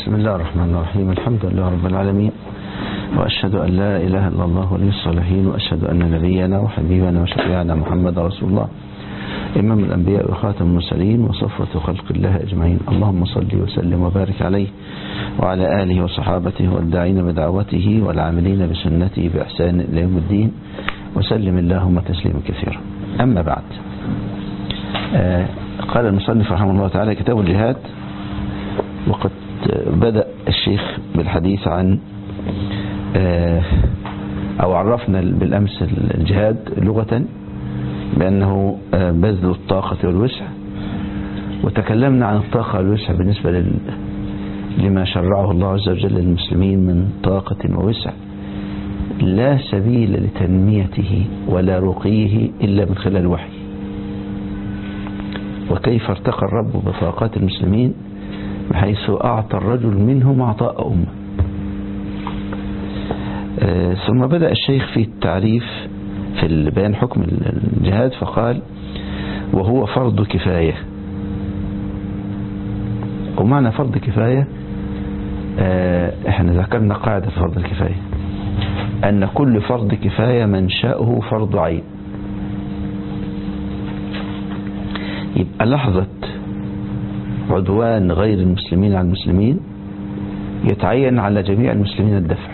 بسم الله الرحمن الرحيم الحمد لله رب العالمين وأشهد أن لا إله إلا الله ولي الصالحين وأشهد أن نبينا وحبيبنا وشفيعنا محمد رسول الله إمام الأنبياء وخاتم المرسلين وصفوة خلق الله أجمعين اللهم صل وسلم وبارك عليه وعلى آله وصحابته والداعين بدعوته والعاملين بسنته بإحسان إلى يوم الدين وسلم اللهم تسليما كثيرا أما بعد آه قال المصنف رحمه الله تعالى كتاب الجهاد وقد بدأ الشيخ بالحديث عن آه أو عرفنا بالأمس الجهاد لغة بأنه آه بذل الطاقة والوسع وتكلمنا عن الطاقة والوسع بالنسبة لل لما شرعه الله عز وجل للمسلمين من طاقة ووسع لا سبيل لتنميته ولا رقيه إلا من خلال الوحي وكيف ارتقى الرب بطاقات المسلمين بحيث أعطى الرجل منهم عطاء أمة آه ثم بدأ الشيخ في التعريف في بيان حكم الجهاد فقال وهو فرض كفاية ومعنى فرض كفاية آه احنا ذكرنا قاعدة فرض الكفاية أن كل فرض كفاية منشأه فرض عين يبقى لحظة عدوان غير المسلمين على المسلمين يتعين على جميع المسلمين الدفع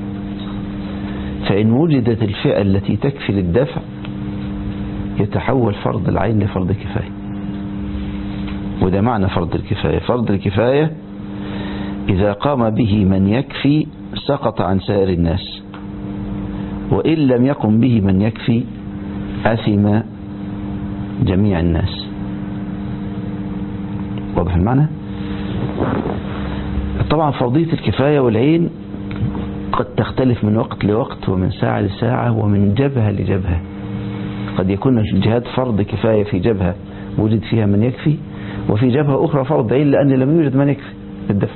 فإن وجدت الفئة التي تكفي للدفع يتحول فرض العين لفرض كفاية وده معنى فرض الكفاية فرض الكفاية إذا قام به من يكفي سقط عن سائر الناس وإن لم يقم به من يكفي أثم جميع الناس واضح المعنى طبعا فرضية الكفاية والعين قد تختلف من وقت لوقت ومن ساعة لساعة ومن جبهة لجبهة قد يكون الجهاد فرض كفاية في جبهة وجد فيها من يكفي وفي جبهة أخرى فرض عين لأن لم يوجد من يكفي الدفع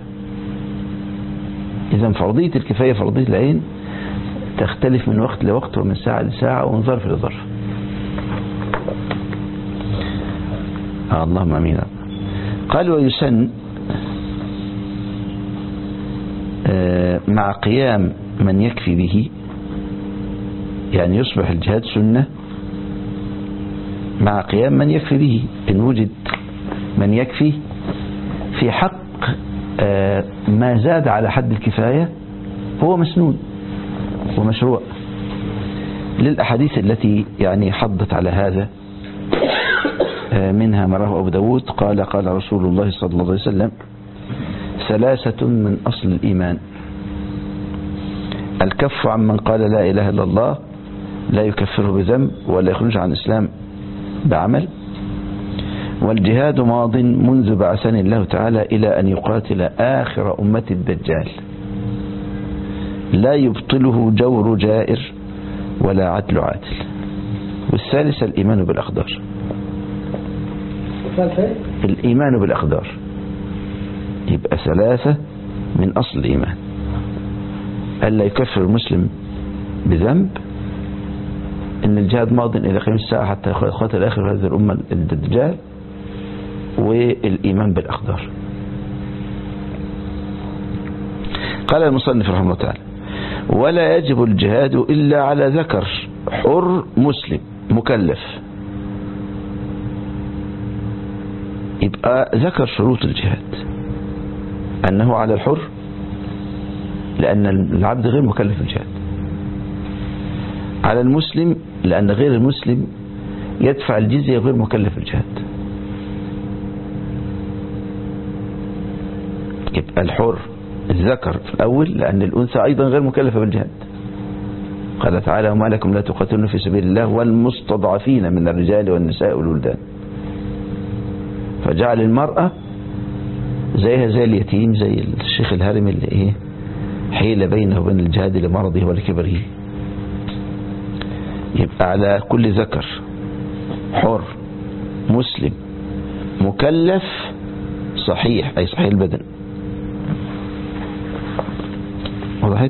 إذا فرضية الكفاية فرضية العين تختلف من وقت لوقت ومن ساعة لساعة ومن ظرف لظرف آه اللهم أمين قال ويسن آه مع قيام من يكفي به يعني يصبح الجهاد سنة مع قيام من يكفي به إن وجد من يكفي في حق آه ما زاد على حد الكفاية هو مسنون ومشروع للأحاديث التي يعني حضت على هذا منها ما رواه أبو داود قال قال رسول الله صلى الله عليه وسلم ثلاثة من أصل الإيمان الكف عن من قال لا إله إلا الله لا يكفره بذنب ولا يخرج عن الإسلام بعمل والجهاد ماض منذ بعثني الله تعالى إلى أن يقاتل آخر أمة الدجال لا يبطله جور جائر ولا عدل عادل والثالثة الإيمان بالأقدار الإيمان بالأقدار يبقى ثلاثة من أصل الإيمان ألا يكفر المسلم بذنب إن الجهاد ماض إلى قيام الساعة حتى يقاتل آخر هذه الأمة الدجال والإيمان بالأقدار قال المصنف رحمه الله تعالى ولا يجب الجهاد إلا على ذكر حر مسلم مكلف يبقى ذكر شروط الجهاد أنه على الحر لأن العبد غير مكلف الجهاد على المسلم لأن غير المسلم يدفع الجزية غير مكلف الجهاد يبقى الحر الذكر في الأول لأن الأنثى أيضا غير مكلفة بالجهاد قال تعالى وما لكم لا تقاتلون في سبيل الله والمستضعفين من الرجال والنساء والولدان فجعل المرأة زيها زي اليتيم زي الشيخ الهرم اللي ايه حيل بينه وبين الجهاد لمرضه ولكبره يبقى على كل ذكر حر مسلم مكلف صحيح أي صحيح البدن وضحت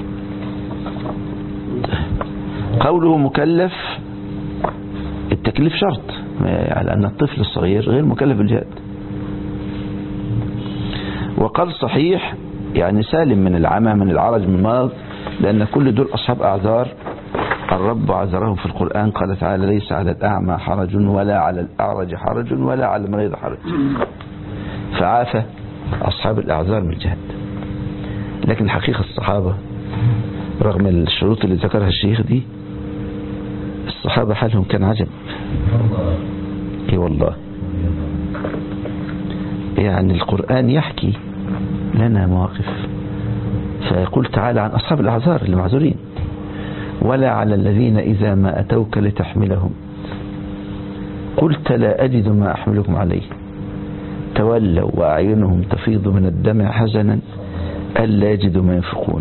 قوله مكلف التكليف شرط على أن الطفل الصغير غير مكلف بالجهاد وقال صحيح يعني سالم من العمى من العرج من المرض لأن كل دول أصحاب أعذار الرب عذرهم في القرآن قال تعالى ليس على الأعمى حرج ولا على الأعرج حرج ولا على المريض حرج فعافى أصحاب الأعذار من الجهاد لكن حقيقة الصحابة رغم الشروط اللي ذكرها الشيخ دي الصحابة حالهم كان عجب اي والله يعني القرآن يحكي لنا مواقف فيقول تعالى عن أصحاب الأعذار اللي معذورين ولا على الذين إذا ما أتوك لتحملهم قلت لا أجد ما أحملكم عليه تولوا وأعينهم تفيض من الدمع حزنا ألا يجدوا ما ينفقون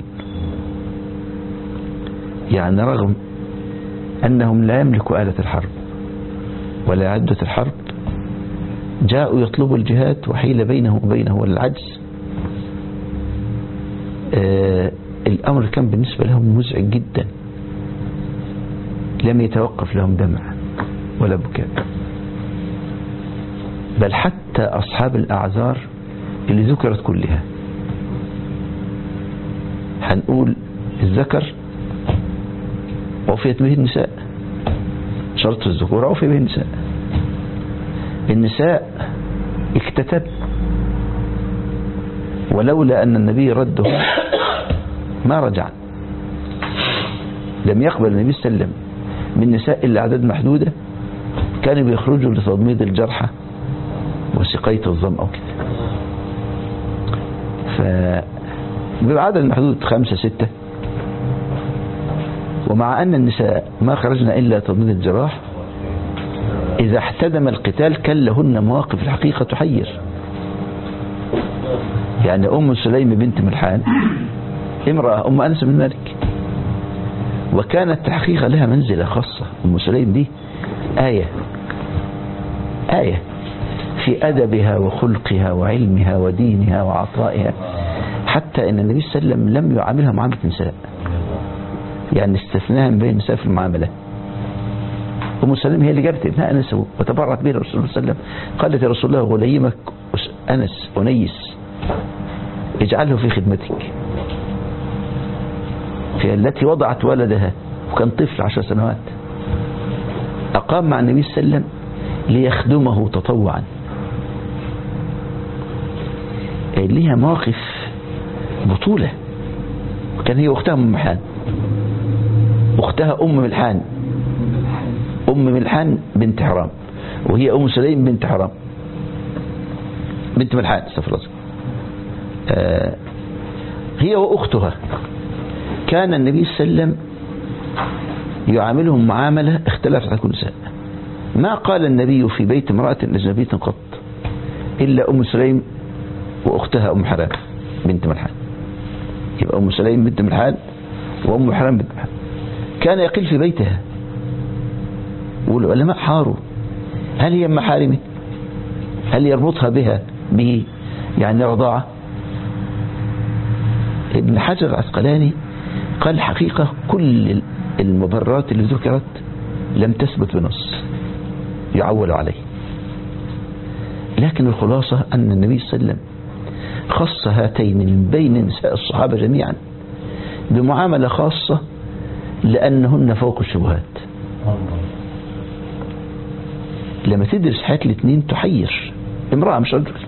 يعني رغم أنهم لا يملكوا آلة الحرب ولا عدة الحرب جاءوا يطلبوا الجهاد وحيل بينهم وبينه العجز آه الأمر كان بالنسبة لهم مزعج جدا لم يتوقف لهم دمع ولا بكاء بل حتى أصحاب الأعذار اللي ذكرت كلها هنقول الذكر عفيت به النساء شرط الذكور عفي به النساء النساء اكتتب ولولا أن النبي رده ما رجع لم يقبل النبي صلى الله عليه وسلم من نساء إلا أعداد محدودة كانوا بيخرجوا لتضميد الجرحى وسقاية الظمأ وكده فبعدد محدود خمسة ستة ومع أن النساء ما خرجنا إلا تضميد الجراح إذا احتدم القتال كان لهن مواقف الحقيقة تحير يعني أم سليم بنت ملحان امرأة أم أنس بن مالك وكانت الحقيقة لها منزلة خاصة أم سليم دي آية آية في أدبها وخلقها وعلمها ودينها وعطائها حتى أن النبي صلى الله عليه وسلم لم يعاملها معاملة نساء يعني استثناء من بين النساء في المعاملة أم سليم هي اللي جابت ابنها أنس وتبرعت به الرسول صلى الله عليه وسلم قالت يا رسول الله غليمك أنس أنيس اجعله في خدمتك في التي وضعت ولدها وكان طفل عشر سنوات أقام مع النبي صلى الله عليه وسلم ليخدمه تطوعا ليها مواقف بطولة وكان هي أختها أم ملحان أختها أم ملحان أم ملحان بنت حرام وهي أم سليم بنت حرام بنت ملحان استغفر الله آه هي وأختها كان النبي صلى الله عليه وسلم يعاملهم معاملة اختلفت عن كل نساء ما قال النبي في بيت امرأة أجنبية قط إلا أم سليم وأختها أم حرام بنت ملحان يبقى أم سليم بنت ملحان وأم حرام بنت ملحان كان يقل في بيتها والعلماء حاروا هل هي محارمه هل يربطها بها به يعني رضاعة ابن حجر العسقلاني قال حقيقة كل المبررات اللي ذكرت لم تثبت بنص يعول عليه لكن الخلاصة أن النبي صلى الله عليه وسلم خص هاتين من بين نساء الصحابة جميعا بمعاملة خاصة لأنهن فوق الشبهات لما تدرس حياة الاثنين تحير امرأة مش رجل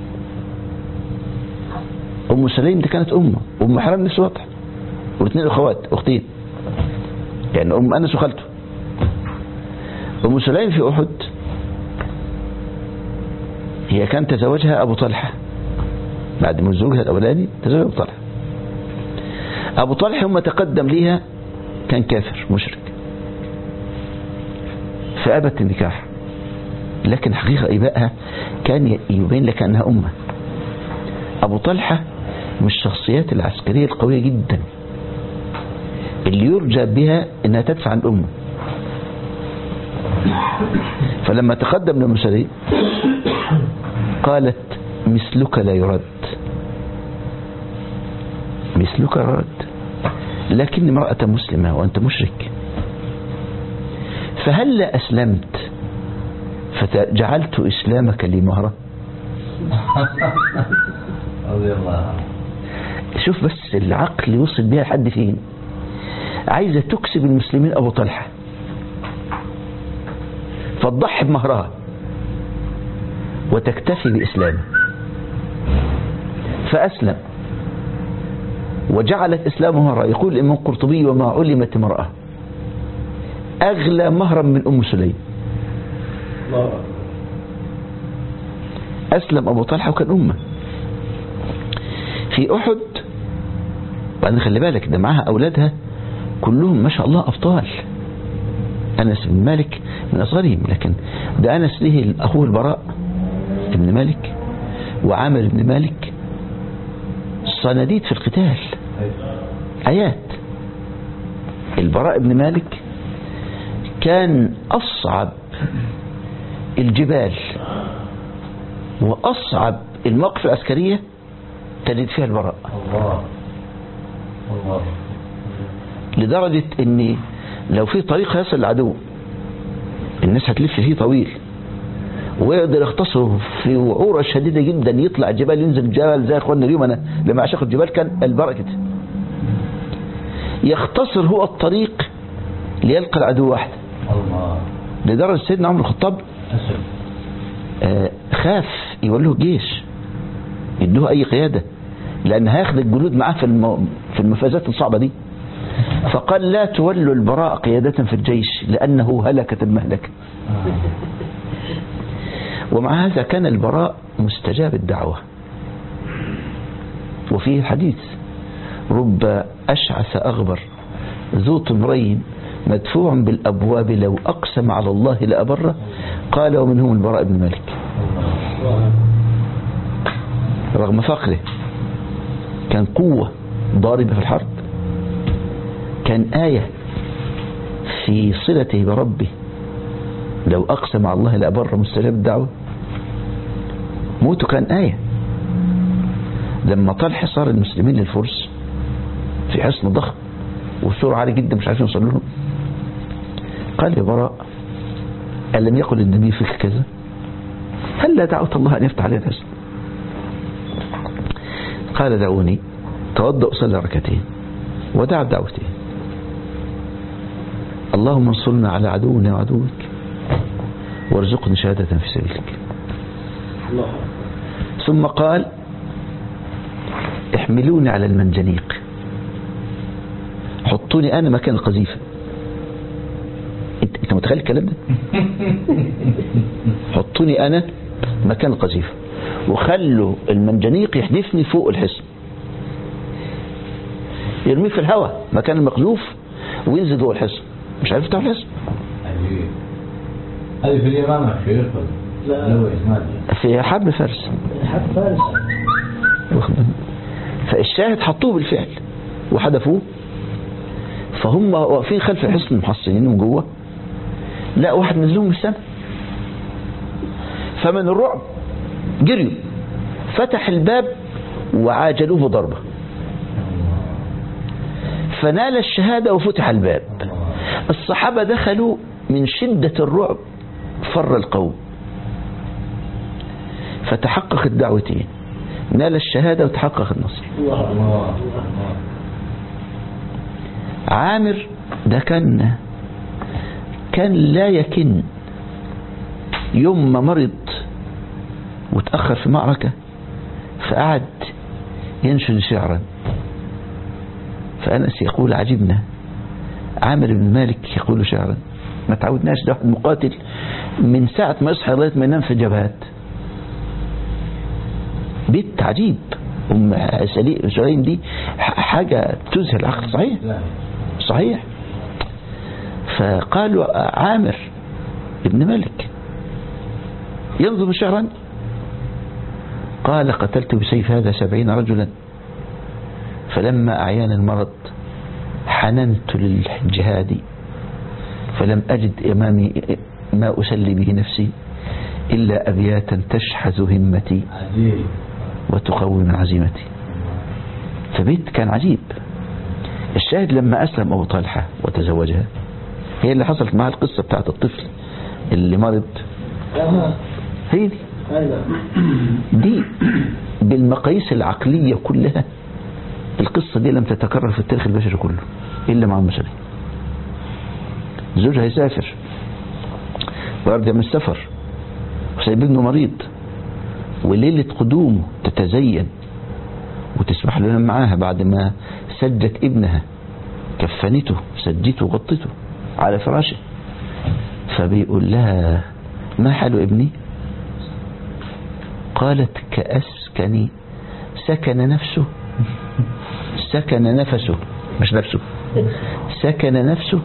أم سليم دي كانت أمه أم حرام نفس واضح والاثنين أخوات أختين يعني أم أنس وخالته أم سليم في أحد هي كان تزوجها أبو طلحة بعد من زوجها الأولاني تزوج أبو طلحة أبو طلحة يوم تقدم ليها كان كافر مشرك فأبت النكاح لكن حقيقة إبائها كان يبين لك أنها أمة أبو طلحة من الشخصيات العسكرية القوية جدا اللي يرجى بها أنها تدفع عن الأمة فلما تقدم للمسلمين قالت مثلك لا يرد مثلك يرد لكن امرأة مسلمة وأنت مشرك فهل أسلمت فجعلت إسلامك لي مهرة رضي الله شوف بس العقل يوصل بيها لحد فين عايزة تكسب المسلمين أبو طلحة فتضحي بمهرها وتكتفي بإسلامه فأسلم وجعلت إسلامه مهرا يقول الإمام القرطبي وما علمت امرأة أغلى مهرا من أم سليم الله أسلم أبو طلحة وكان أمه في أحد وأنا خلي بالك ده معاها أولادها كلهم ما شاء الله أبطال أنس بن مالك من أصغرهم لكن ده أنس له أخوه البراء ابن مالك وعامر بن مالك صناديد في القتال آيات البراء بن مالك كان أصعب الجبال وأصعب المواقف العسكرية تجد فيها البراء الله الله لدرجة ان لو في طريق هيصل العدو الناس هتلف فيه طويل ويقدر يختصر في وعورة شديدة جدا يطلع الجبال ينزل الجبل زي اخواننا اليوم انا لما عشق الجبال كان البراء كده يختصر هو الطريق ليلقى العدو واحد الله لدرجة سيدنا عمر الخطاب أسد آه، خاف يقول له الجيش يدوه اي قيادة لان هياخد الجنود معاه في الم... في المفازات الصعبة دي فقال لا تولوا البراء قيادة في الجيش لأنه هلكت المهلكة ومع هذا كان البراء مستجاب الدعوة وفيه حديث رب أشعث أغبر ذو طمرين مدفوع بالأبواب لو أقسم على الله لأبره قال ومنهم البراء بن مالك رغم فقره كان قوة ضاربة في الحرب كان آية في صلته بربه لو أقسم على الله لأبر مستجاب الدعوة موته كان آية لما طال حصار المسلمين للفرس في حصن ضخم والسور عالي جدا مش عارفين يوصلوا لهم قال يا براء ألم يقل النبي فيك كذا هل لا دعوت الله أن يفتح علينا الحصن قال دعوني توضأ وصلى ركعتين ودعا بدعوتين اللهم انصرنا على عدونا وعدوك وارزقني شهادة في سبيلك الله ثم قال احملوني على المنجنيق حطوني انا مكان القذيفة انت, انت متخيل الكلام ده حطوني انا مكان القذيفة وخلوا المنجنيق يحدفني فوق الحصن يرميه في الهواء مكان المقذوف وينزل جوه الحصن مش عارف يفتح الحصن عجيب هذه في اليمامة شيخ لا لا ما أدري في حرب فارس حتى فارس واخد بالك؟ فالشاهد حطوه بالفعل وحدفوه فهم واقفين خلف الحصن محصنين من جوه لا واحد نزلهم من السماء فمن الرعب جريوا فتح الباب وعاجلوه ضربة فنال الشهادة وفتح الباب الصحابة دخلوا من شدة الرعب فر القوم فتحقق الدعوتين نال الشهادة وتحقق النصر الله الله عامر ده كان كان لا يكن يوم ما مرض وتأخر في معركة فقعد ينشد شعرا فأنس يقول عجبنا عامر بن مالك يقول شعرا ما تعودناش ده واحد مقاتل من ساعة ما يصحى لغاية ما ينام في جبهات بيت عجيب أم سلي- سليم دي ح- حاجة تذهل العقل صحيح لا صحيح فقالوا عامر ابن ملك ينظم شعرا قال قتلت بسيف هذا سبعين رجلا فلما أعيان المرض حننت للجهاد فلم أجد أمامي ما أسلي به نفسي إلا أبياتا تشحذ همتي عجيب وتقوم عزيمتي فبيت كان عجيب الشاهد لما أسلم أبو طلحة وتزوجها هي اللي حصلت معها القصة بتاعت الطفل اللي مرض آه. هي دي أي نعم دي بالمقاييس العقلية كلها القصة دي لم تتكرر في التاريخ البشري كله إلا مع أم سليم زوجها يسافر ويرجع من السفر وسايب ابنه مريض وليلة قدومه تتزين وتسمح له ينام معاها بعد ما سجت ابنها كفنته سجته وغطته على فراشه فبيقول لها ما حال ابني قالت كأسكن سكن نفسه سكن نفسه مش نفسه سكن نفسه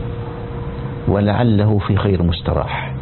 ولعله في خير مستراح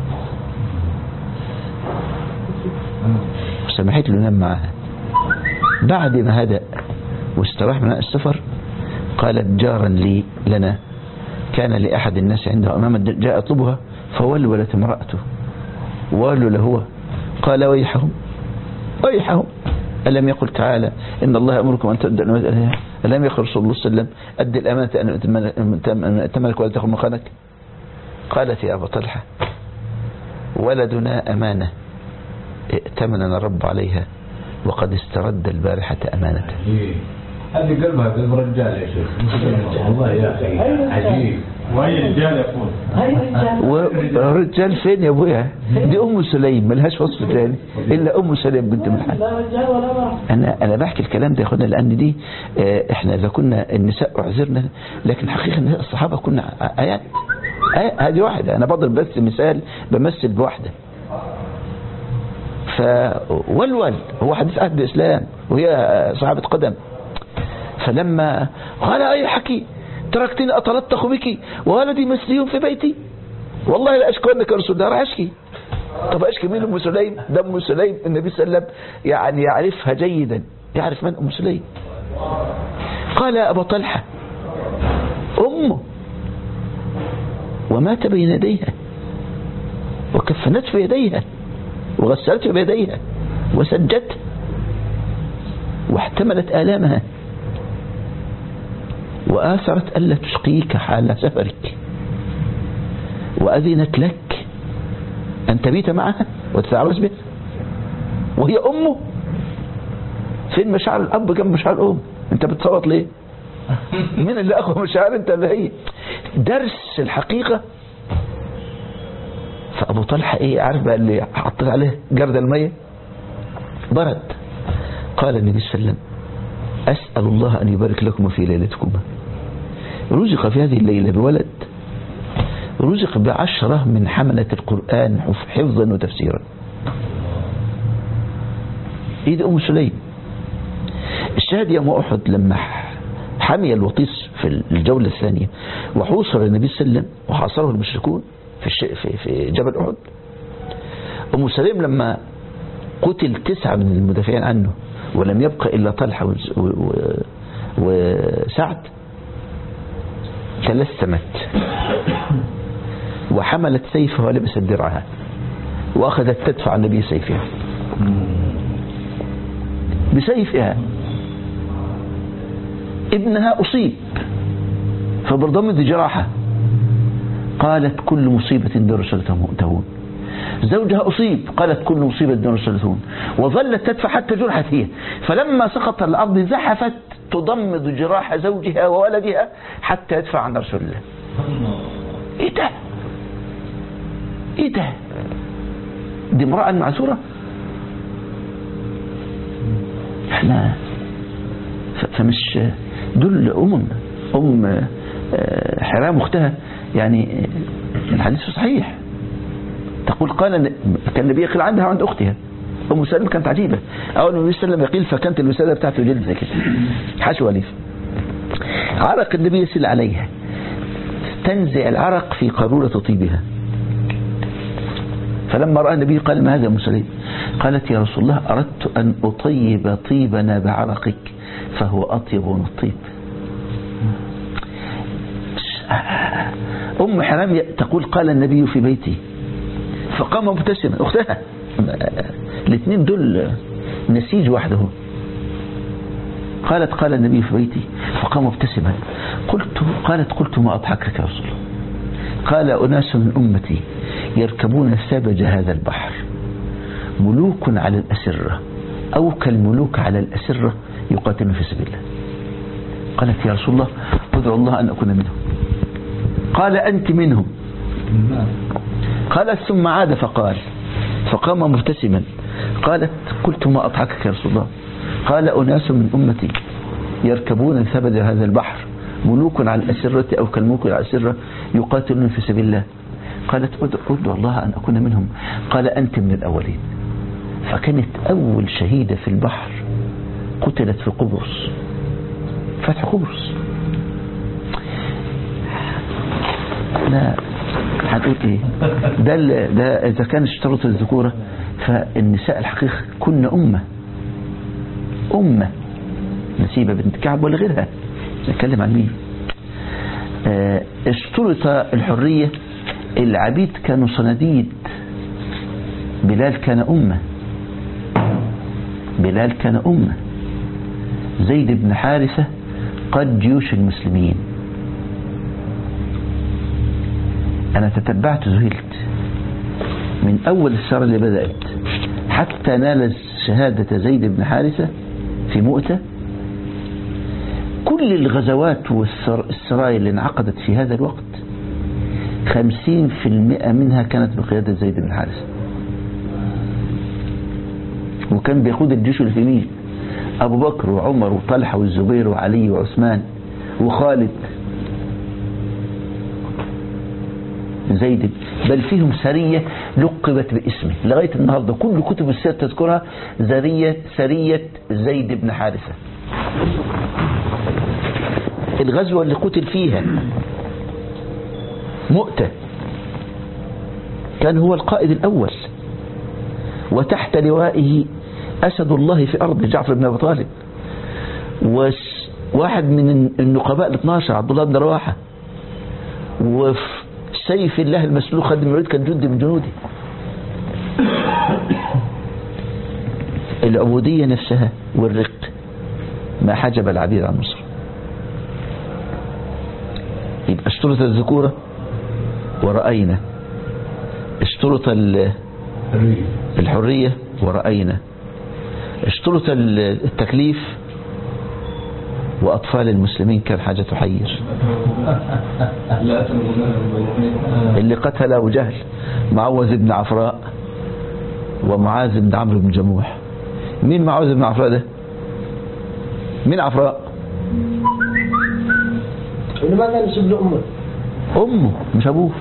وسمحت له ينام معها بعد ما هدأ واستراح من السفر قالت جارا لي لنا كان لأحد الناس عنده أمام جاء يطلبها فولولت امرأته وقالوا له هو قال ويحهم ويحهم ألم يقل تعالى إن الله يأمركم أن تؤدوا الأمانة إليها ألم يقل رسول الله صلى الله عليه وسلم أدي الأمانة أن تملك ولا تأخذ مخانك قالت يا أبا طلحة ولدنا أمانة ائتمننا الرب عليها وقد استرد البارحة أمانته عجيب. هذه قلبها قلب رجال يا شيخ والله يا اخي عجيب وهي رجال يكون هاي رجال ورجال فين يا ابويا دي ام سليم ملهاش وصف تاني الا ام سليم بنت ملحان لا رجال ولا مرأة انا انا بحكي الكلام ده يا اخوانا لان دي آه، احنا اذا كنا النساء اعذرنا لكن حقيقه ان الصحابه كنا ايات آية هذه واحده انا بضرب بس مثال بمثل بواحده ف والول هو حديث عهد الاسلام وهي صاحبه قدم فلما قال اي حكي تركتني اتلطخ بك وولدي مسلي في بيتي والله لا اشكرنك يا رسول الله راح اشكي طب اشكي مين ام سليم ده ام سليم النبي صلى الله عليه وسلم يعني يعرفها جيدا يعرف من ام سليم قال يا ابا طلحه امه ومات بين يديها وكفنت في يديها وغسلت بيديها وسجت واحتملت آلامها وآثرت ألا تشقيك حال سفرك وأذنت لك أن تبيت معها وتتعرس بها وهي أمه فين مشاعر الأب جنب مشاعر الأم أنت بتصوت ليه مين اللي أقوى مشاعر أنت اللي هي درس الحقيقة فأبو طلحة إيه عارف بقى اللي حطيت عليه جرد المية برد قال النبي صلى الله عليه وسلم أسأل الله أن يبارك لكم في ليلتكما رزق في هذه الليلة بولد رزق بعشرة من حملة القرآن حفظا وتفسيرا ايه ده ام سليم الشاهد يوم احد لما حمي الوطيس في الجولة الثانية وحوصر النبي صلى الله عليه وسلم وحاصره المشركون في, الش... في, في جبل احد ام سليم لما قتل تسعة من المدافعين عنه ولم يبقى الا طلحة و... و... وسعد تلثمت وحملت سيفها ولبست درعها واخذت تدفع النبي سيفها بسيفها ابنها أصيب فبرضمت جراحة قالت كل مصيبة دون رسول تهون زوجها أصيب قالت كل مصيبة دون رسول وظلت تدفع حتى جرحت هي فلما سقط الأرض زحفت تضمد جراح زوجها وولدها حتى يدفع عن رسول الله ايه ده ايه ده دي امرأة معسورة احنا فمش دول أمم أم حرام أختها يعني الحديث صحيح تقول قال كان النبي يقول عندها وعند أختها أم سلمة كانت عجيبة أول ما النبي صلى الله عليه وسلم يقيل فكانت الوسادة بتاعته جلد زي كده حشو أليف عرق النبي يسل عليها تنزع العرق في قارورة طيبها فلما رأى النبي قال ما هذا أم سليم قالت يا رسول الله أردت أن أطيب طيبنا بعرقك فهو أطيب من الطيب أم حرام تقول قال النبي في بيتي فقام مبتسما أختها الاثنين دول نسيج وحده قالت قال النبي في بيتي فقام مبتسما قلت قالت قلت ما أضحكك يا رسول الله قال أناس من أمتي يركبون سبج هذا البحر ملوك على الأسرة أو كالملوك على الأسرة يقاتلون في سبيل الله قالت يا رسول الله ادعو الله أن أكون منهم قال أنت منهم قالت ثم عاد فقال فقام مبتسما قالت قلت ما أضحكك يا رسول الله قال أناس من أمتي يركبون ثبت هذا البحر ملوك على الأسرة أو كالملوك على الأسرة يقاتلون في سبيل الله قالت ادعو الله أن أكون منهم قال أنت من الأولين فكانت أول شهيدة في البحر قتلت في قبرص فتح قبرص لا هتقول ايه ده ال- ده اذا كان اشترط الذكوره فالنساء الحقيقه كن امه امه نسيبه بنت كعب ولا غيرها نتكلم عن مين آه، اشترط الحريه العبيد كانوا صناديد بلال كان امه بلال كان امه زيد بن حارثه قد جيوش المسلمين أنا تتبعت ذهلت من أول السنة اللي بدأت حتى نال شهادة زيد بن حارثة في مؤتة كل الغزوات والسرايا اللي انعقدت في هذا الوقت خمسين في المئة منها كانت بقيادة زيد بن حارثة وكان بيقود الجيش اللي في مين أبو بكر وعمر وطلحة والزبير وعلي وعثمان وخالد زيد بل فيهم سرية لقبت باسمه لغاية النهاردة كل كتب السير تذكرها سرية سرية زيد بن حارثة الغزوة اللي قتل فيها مؤتة كان هو القائد الأول وتحت لوائه أسد الله في أرض جعفر بن أبي طالب وواحد من النقباء ال 12 عبد الله بن رواحة وفي سيف الله المسلوخ خالد بن الوليد كان جندي من جنوده العبودية نفسها والرق ما حجب العبيد عن مصر يبقى اشترط الذكورة ورأينا اشترط ال- الحرية ورأينا اشترط ال- التكليف وأطفال المسلمين كان حاجة تحير لا تنظرون اللي قتل أبو جهل معوذ بن عفراء ومعاذ بن عمرو بن جموح مين معوذ بن عفراء ده مين عفراء ولماذا نسب له أمه؟ أمه مش أبوه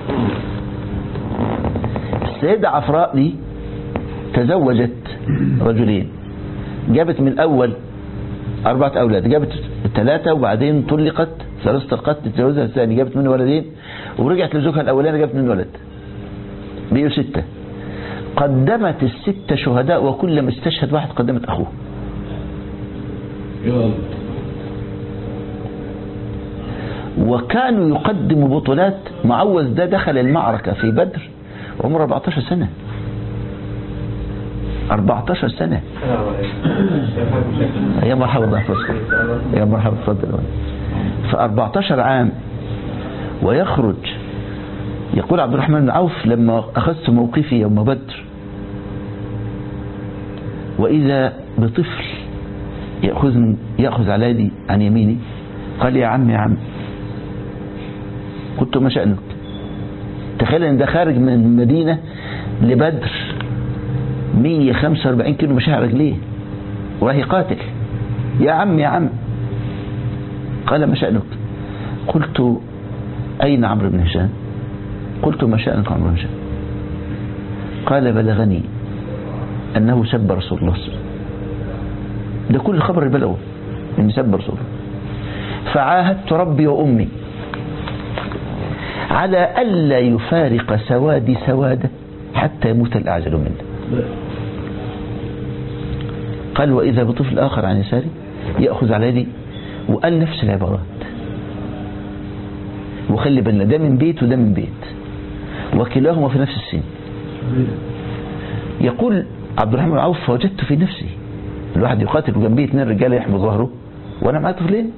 السيدة عفراء دي تزوجت رجلين جابت من أول أربعة أولاد جابت ثلاثة وبعدين طلقت ثلاثة طلقات تتجوزها الثاني جابت منه ولدين ورجعت لزوجها الأولاني جابت منه ولد بقيوا ستة قدمت الستة شهداء وكل ما استشهد واحد قدمت أخوه يلا وكانوا يقدموا بطولات معوذ ده دخل المعركة في بدر عمره 14 سنة 14 سنة يا مرحبا الله يحفظكم يا مرحبا تفضل ف 14 عام ويخرج يقول عبد الرحمن بن عوف لما أخذت موقفي يوم بدر وإذا بطفل يأخذ من يأخذ على يدي عن يميني قال يا عم يا عم قلت ما شأنك تخيل ان ده خارج من المدينة لبدر 145 كيلو مشي على رجليه وراح يقاتل يا عم يا عم قال ما شأنك قلت أين عمرو بن هشام قلت ما شأنك عمرو بن هشام قال بلغني أنه سب رسول الله صلى الله عليه وسلم ده كل الخبر اللي بلغه أن سب رسول الله فعاهدت ربي وأمي على ألا يفارق سوادي سواده حتى يموت الأعجل منه قال وإذا بطفل آخر عن يساري يأخذ على يدي وقال نفس العبارات وخلي بالنا ده من بيت وده من بيت وكلاهما في نفس السن يقول عبد الرحمن بن عوف فوجدت في نفسي الواحد يقاتل وجنبيه اثنين رجاله يحموا ظهره وانا معاه طفلين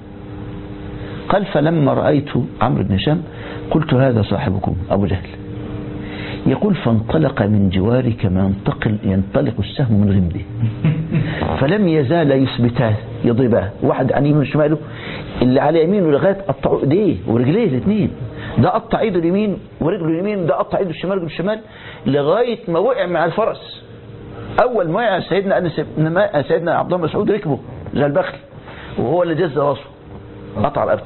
قال فلما رأيت عمرو بن هشام قلت هذا صاحبكم أبو جهل يقول فانطلق من جواري كما ينتقل ينطلق السهم من غمده فلم يزال يثبتاه يضرباه واحد عن يمين وشماله اللي على يمينه لغايه قطعوا ايديه ورجليه الاثنين ده قطع ايده اليمين ورجله اليمين ده قطع ايده الشمال ورجله الشمال لغايه ما وقع مع الفرس اول ما وقع سيدنا انس بن- سيدنا عبد الله بن مسعود ركبه زي البخل وهو اللي جز راسه قطع رقبته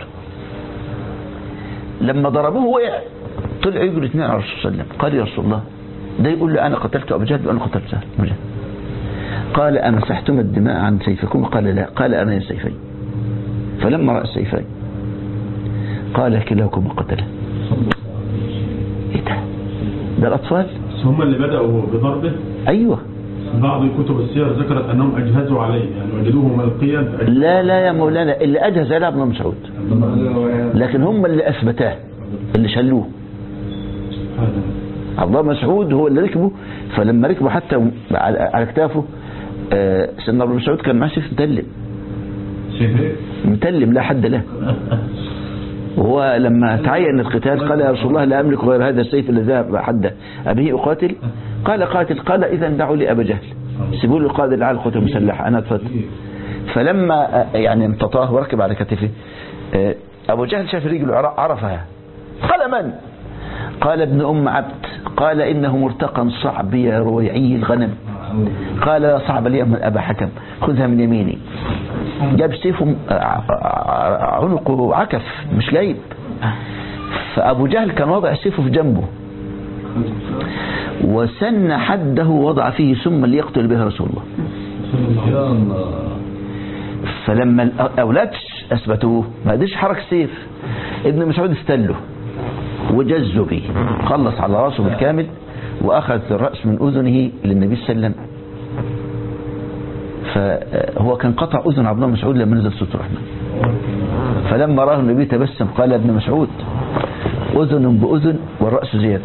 لما ضربوه وقع طلع يجري الاثنين على الرسول صلى الله عليه وسلم قال يا رسول الله ده يقول له انا قتلت ابو جهل وانا قتلت سهل أبو جهل قال امسحتم الدماء عن سيفكم قال لا قال انا السيفين فلما راى السيفين قال كلاكما قتله ايه ده ده الاطفال بس هم اللي بدأوا بضربه ايوه بعض كتب السير ذكرت أنهم أجهزوا عليه يعني وجدوه ملقيا لا لا يا مولانا اللي اجهز على ابن مسعود لكن هم اللي اثبتاه اللي شلوه هذا عبد الله بن مسعود هو اللي ركبه فلما ركبه حتى على على كتافه آه، سيدنا ابن مسعود كان معاه سيف متلم سيفين متلم لا حد له وهو لما تعين القتال قال يا رسول الله لا املك غير هذا السيف الذي ذهب حد ابيه اقاتل قال قاتل قال اذا دعوا لي ابا جهل سيبوا له قائد العال القوات المسلحه انا اتفضل فلما آه، يعني امتطاه وركب على كتفه آه، ابو جهل شاف رجله عر- عرفها قال من قال ابن ام عبد قال انه مرتقى صعب يا رويعي الغنم قال لا صعب لي من ابا حكم خذها من يميني جاب سيفه م- ع- ع- عنقه عكف مش جايب فابو جهل كان وضع سيفه في جنبه وسن حده وضع فيه سما ليقتل بها رسول الله يا الله فلما الاولاد اثبتوه ما قدرش حرك السيف ابن مسعود استله وجزه به خلص على راسه بالكامل واخذ الراس من اذنه للنبي صلى الله عليه وسلم فهو كان قطع اذن عبد الله بن مسعود لما نزل سوره الرحمن فلما راه النبي تبسم قال يا ابن مسعود اذن باذن والراس زياده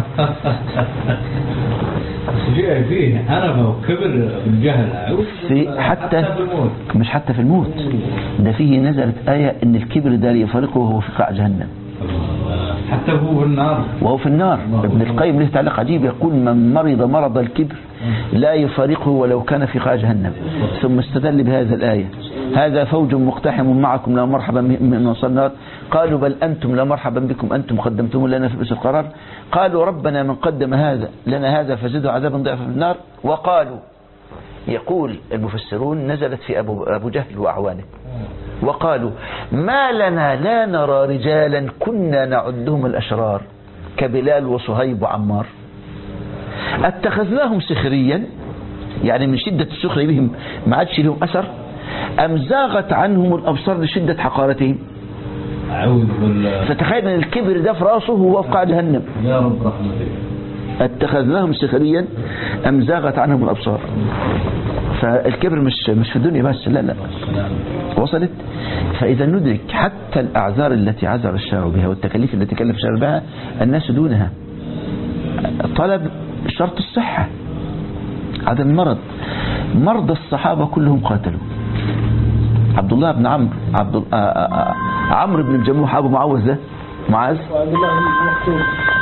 جاء فيه أنفة وكبر بالجهل أعوذ في بالله. حتى بالموت مش حتى في الموت ده فيه نزلت آية إن الكبر ده يفارقه وهو في قاع جهنم الله. حتى هو في النار وهو في النار ابن القيم له تعليق عجيب يقول من مرض مرض الكبر لا يفارقه ولو كان في قاع جهنم ثم استدل بهذه الآية هذا فوج مقتحم معكم لا مرحبا بهم من وصل النار قالوا بل أنتم لا مرحبا بكم أنتم قدمتم لنا في بئس القرار قالوا ربنا من قدم هذا لنا هذا فزدوا عذابا ضعفا في النار وقالوا يقول المفسرون نزلت في أبو, أبو جهل وأعوانه وقالوا ما لنا لا نرى رجالا كنا نعدهم الأشرار كبلال وصهيب وعمار اتخذناهم سخريا يعني من شدة السخرية بهم ما عادش لهم أثر أم زاغت عنهم الأبصار لشدة حقارتهم أعوذ بالله فتخيل أن الكبر ده في راسه وهو في قاع جهنم يا رب رحمتك اتخذناهم سخريا أم زاغت عنهم الأبصار فالكبر مش مش في الدنيا بس لا لا وصلت فإذا ندرك حتى الأعذار التي عذر الشارع بها والتكاليف التي كلف الشارع بها الناس دونها طلب شرط الصحة عدم المرض مرضى الصحابة كلهم قاتلوا عبد الله بن عمرو عبد ال- آ- آ- آ- عمرو بن الجموح أبو معوذ ده معاذ وعبد الله بن مكتوم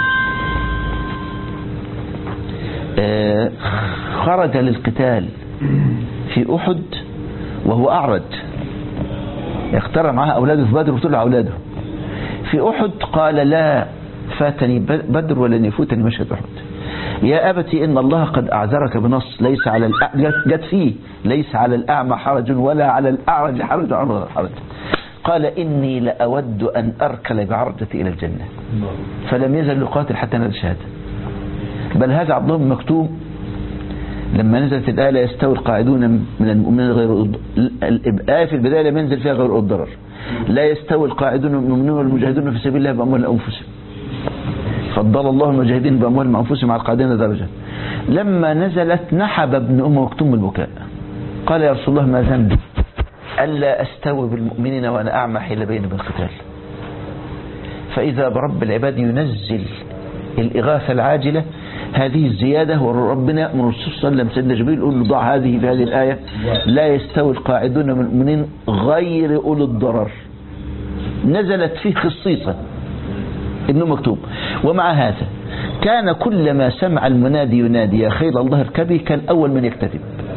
آه، خرج للقتال في أحد وهو أعرج اختار معها أولاده في بدر وطلع أولاده في أحد قال لا فاتني بدر ولن يفوتني مشهد أحد يا أبتي إن الله قد أعذرك بنص ليس على الأ- جت- جت فيه ليس على الأعمى حرج ولا على الأعرج حرج ولا حرج قال إني لأود أن أركل بعرجتي إلى الجنة فلم يزل يقاتل حتى نال الشهادة بل هذا عبد الله بن مكتوم لما نزلت الآية لا يستوي القاعدون من المؤمنين غير الآية في البداية لم ينزل فيها غير الضرر لا يستوي القاعدون من المؤمنين والمجاهدون في سبيل الله بأموال أنفسهم فضل الله المجاهدين بأموالهم أنفسهم على القاعدين درجة لما نزلت نحب ابن أم مكتوم البكاء قال يا رسول الله ما ذنبي ألا أستوي بالمؤمنين وأنا أعمى حيل بين بالقتال فإذا برب العباد ينزل الإغاثة العاجلة هذه الزيادة وربنا يأمر الرسول صلى الله عليه وسلم سيدنا جبريل يقول له ضع هذه في هذه الآية لا يستوي القاعدون من المؤمنين غير أولي الضرر نزلت فيه خصيصا ابن مكتوب ومع هذا كان كلما سمع المنادي ينادي يا خيل الله اركبي كان أول من يكتتب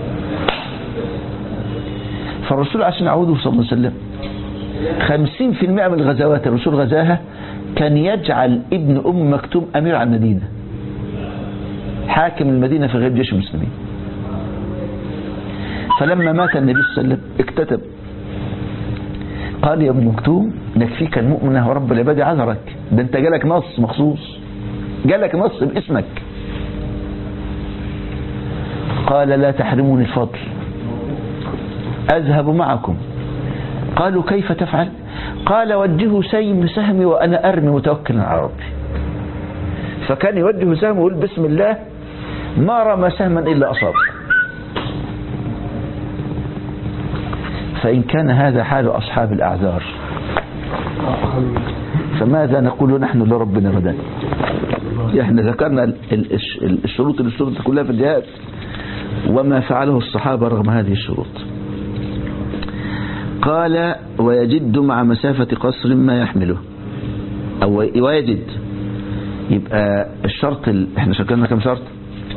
فالرسول عشان أعوده صلى الله عليه وسلم خمسين في المئة من الغزوات الرسول غزاها كان يجعل ابن أم مكتوم أمير على المدينة حاكم المدينة في غير جيش المسلمين فلما مات النبي صلى الله عليه وسلم اكتتب قال يا ابن مكتوم نكفيك المؤمنة ورب العباد عذرك ده انت جالك نص مخصوص جالك نص باسمك قال لا تحرموني الفضل أذهب معكم قالوا كيف تفعل قال وجهوا سيم سهمي وأنا أرمي متوكلا على ربي فكان يوجه سهمه ويقول بسم الله ما رمى سهما إلا أصاب فإن كان هذا حال أصحاب الأعذار فماذا نقول نحن لربنا غدا احنا ذكرنا ال- ال- الش- الشروط اللي اشترطت كلها في الجهاد وما فعله الصحابة رغم هذه الشروط قال ويجد مع مسافة قصر ما يحمله أو ويجد يبقى الشرط ال... احنا شكلنا كم شرط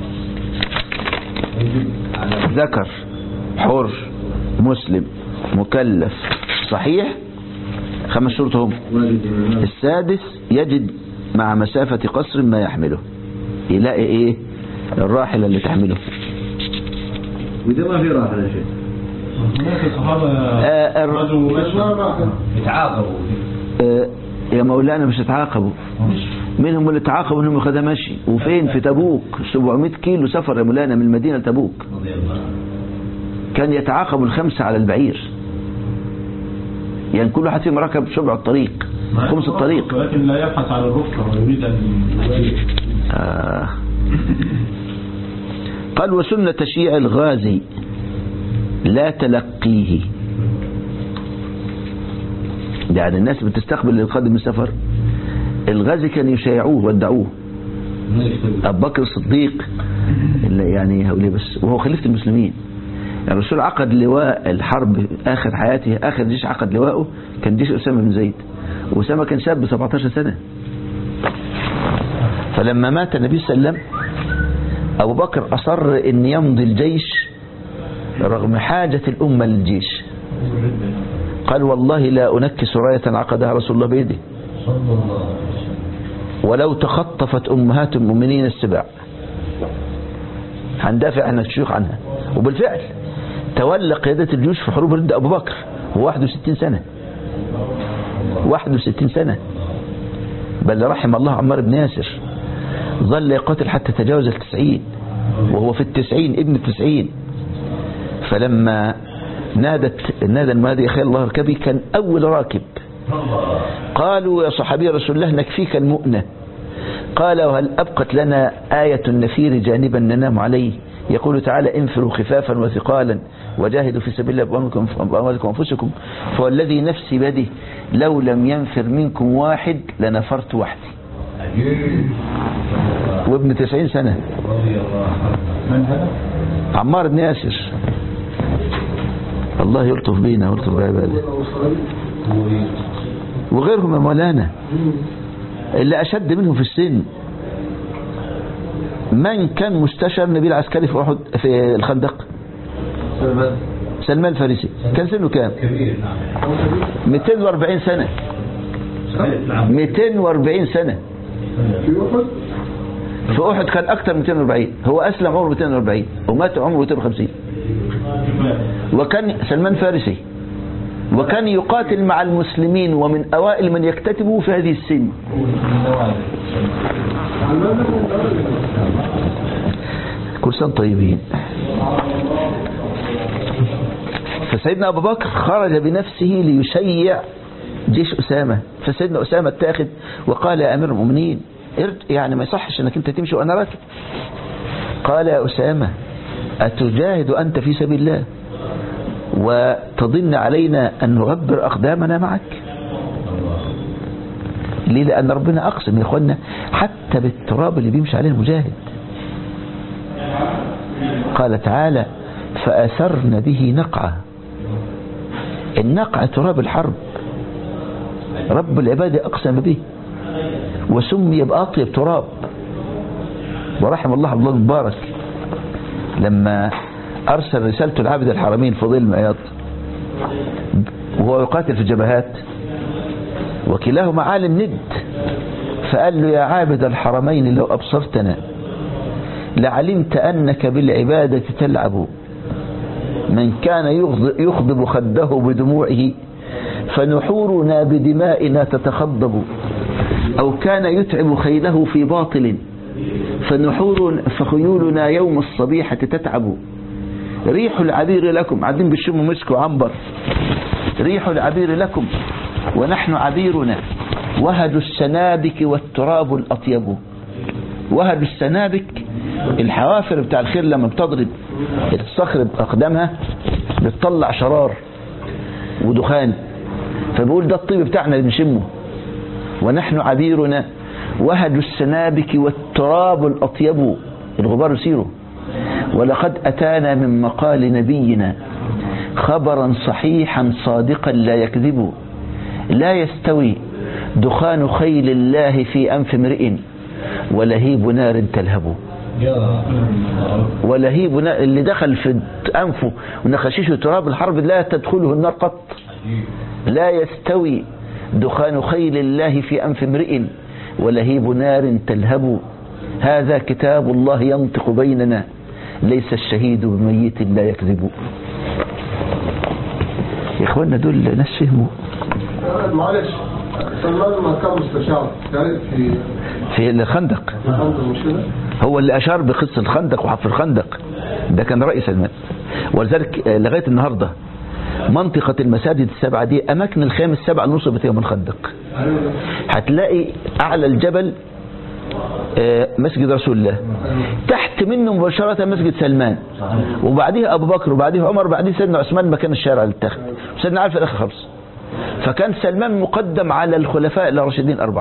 ذكر حر مسلم مكلف صحيح خمس شروط هم السادس يجد مع مسافة قصر ما يحمله يلاقي ايه الراحلة اللي تحمله وإذا ما في راحة يا شيخ هناك الصحابة آه، الر- غزوا مشهد يتعاقبوا آه، يا مولانا مش هتعاقبوا منهم اللي تعاقبوا انهم خدها ماشي وفين في تبوك 700 كيلو سفر يا مولانا من المدينة لتبوك رضي الله عنه. كان يتعاقب الخمسة على البعير يعني كل واحد فيهم ركب شبع الطريق خمس الطريق ولكن لا يبحث عن الرفقة ويريد أن يبالغ آه. قال وسنة تشييع الغازي لا تلقيه يعني الناس بتستقبل القادم من السفر الغازي كان يشيعوه ودعوه ما يشتغل. أبو بكر الصديق اللي يعني هقول إيه بس وهو خليفة المسلمين يعني الرسول عقد لواء الحرب آخر حياته آخر جيش عقد لواءه كان جيش أسامة بن زيد وأسامة كان شاب 17 سنة فلما مات النبي صلى الله عليه وسلم أبو بكر أصر أن يمضي الجيش رغم حاجة الأمة للجيش قال والله لا أنكس راية عقدها رسول الله بيده صلى الله عليه وسلم ولو تخطفت أمهات المؤمنين السباع هندافع احنا الشيوخ عنها وبالفعل تولى قيادة الجيوش في حروب رد أبو بكر هو 61 سنة 61 سنة بل رحم الله عمار بن ياسر ظل يقاتل حتى تجاوز التسعين وهو في التسعين ابن التسعين فلما نادت نادى المنادي يا خير الله اركبي كان أول راكب قالوا يا صحابي رسول الله نكفيك المؤنة قال وهل أبقت لنا آية النفير جانبا ننام عليه يقول تعالى انفروا خفافا وثقالا وجاهدوا في سبيل الله بأموالكم بأموالكم وأنفسكم فوالذي نفسي بيده لو لم ينفر منكم واحد لنفرت وحدي عجيب وابن تسعين سنة رضي الله عنه من هذا؟ عمار بن ياسر الله يلطف بينا ويلطف بعباده وغيرهم يا مولانا اللي أشد منهم في السن من كان مستشار نبيل عسكري في أحد في الخندق سلمان الفارسي كان سنه كام كبير نعم 240 سنة صحيح نعم 240 سنة في أحد في أحد كان أكثر من 240 هو أسلم عمره 240 ومات عمره 250 وكان سلمان فارسي وكان يقاتل مع المسلمين ومن أوائل من يكتتبوا في هذه السن من نوادر كل سنة طيبين فسيدنا أبو بكر خرج بنفسه ليشيع جيش أسامة فسيدنا أسامة اتاخد وقال يا أمير المؤمنين ارج- يعني ما يصحش أنك أنت تمشي وأنا راكب قال يا أسامة أتجاهد أنت في سبيل الله وتظن علينا أن نغبر أقدامنا معك ليه لأن ربنا أقسم يا إخوانا حتى بالتراب اللي بيمشي عليه المجاهد قال تعالى فأثرن به نقعة النقع تراب الحرب رب العباد أقسم به وسمي بأطيب تراب ورحم الله عبد الله المبارك لما أرسل رسالته لعابد الحرمين فضيل المعياط وهو يقاتل في الجبهات وكلاهما عالم ند فقال له يا عابد الحرمين لو أبصرتنا لعلمت أنك بالعبادة تلعب من كان يغض- يخضب خده بدموعه فنحورنا بدمائنا تتخضب أو كان يتعب خيله في باطل فنحور فخيولنا يوم الصبيحة تتعب ريح العبير لكم قاعدين بيشموا مسك وعنبر ريح العبير لكم ونحن عبيرنا وهج السنابك والتراب الأطيب وهج السنابك الحوافر بتاع الخير لما بتضرب الصخر بأقدامها بتطلع شرار ودخان فبيقول ده الطيب بتاعنا اللي بنشمه ونحن عبيرنا وهج السنابك والتراب الأطيب الغبار يسيره ولقد أتانا من مقال نبينا خبرا صحيحا صادقا لا يكذب لا يستوي دخان خيل الله في أنف امرئ ولهيب نار تلهب يا ولهيب نار اللي دخل في أنفه ونخشيشه تراب الحرب لا تدخله النار قط لا يستوي دخان خيل الله في أنف امرئ ولهيب نار تلهب هذا كتاب الله ينطق بيننا ليس الشهيد بميت لا يكذب يا اخوانا دول ناس فهموا معلش سلمان لما كان مستشار كان في في الخندق في الخندق مش كده؟ هو اللي أشار بقصة الخندق وحفر الخندق ده كان رأي سلمان ولذلك آه، لغاية النهاردة منطقة المساجد السبعة دي أماكن الخيام السبعة اللي نصبت يوم الخندق هتلاقي أعلى الجبل آه، مسجد رسول الله تحت منه مباشرة مسجد سلمان وبعديه أبو بكر وبعديه عمر وبعديه سيدنا عثمان مكان الشارع اللي اتخذ سيدنا علي في الآخر خالص فكان سلمان مقدم على الخلفاء الراشدين أربعة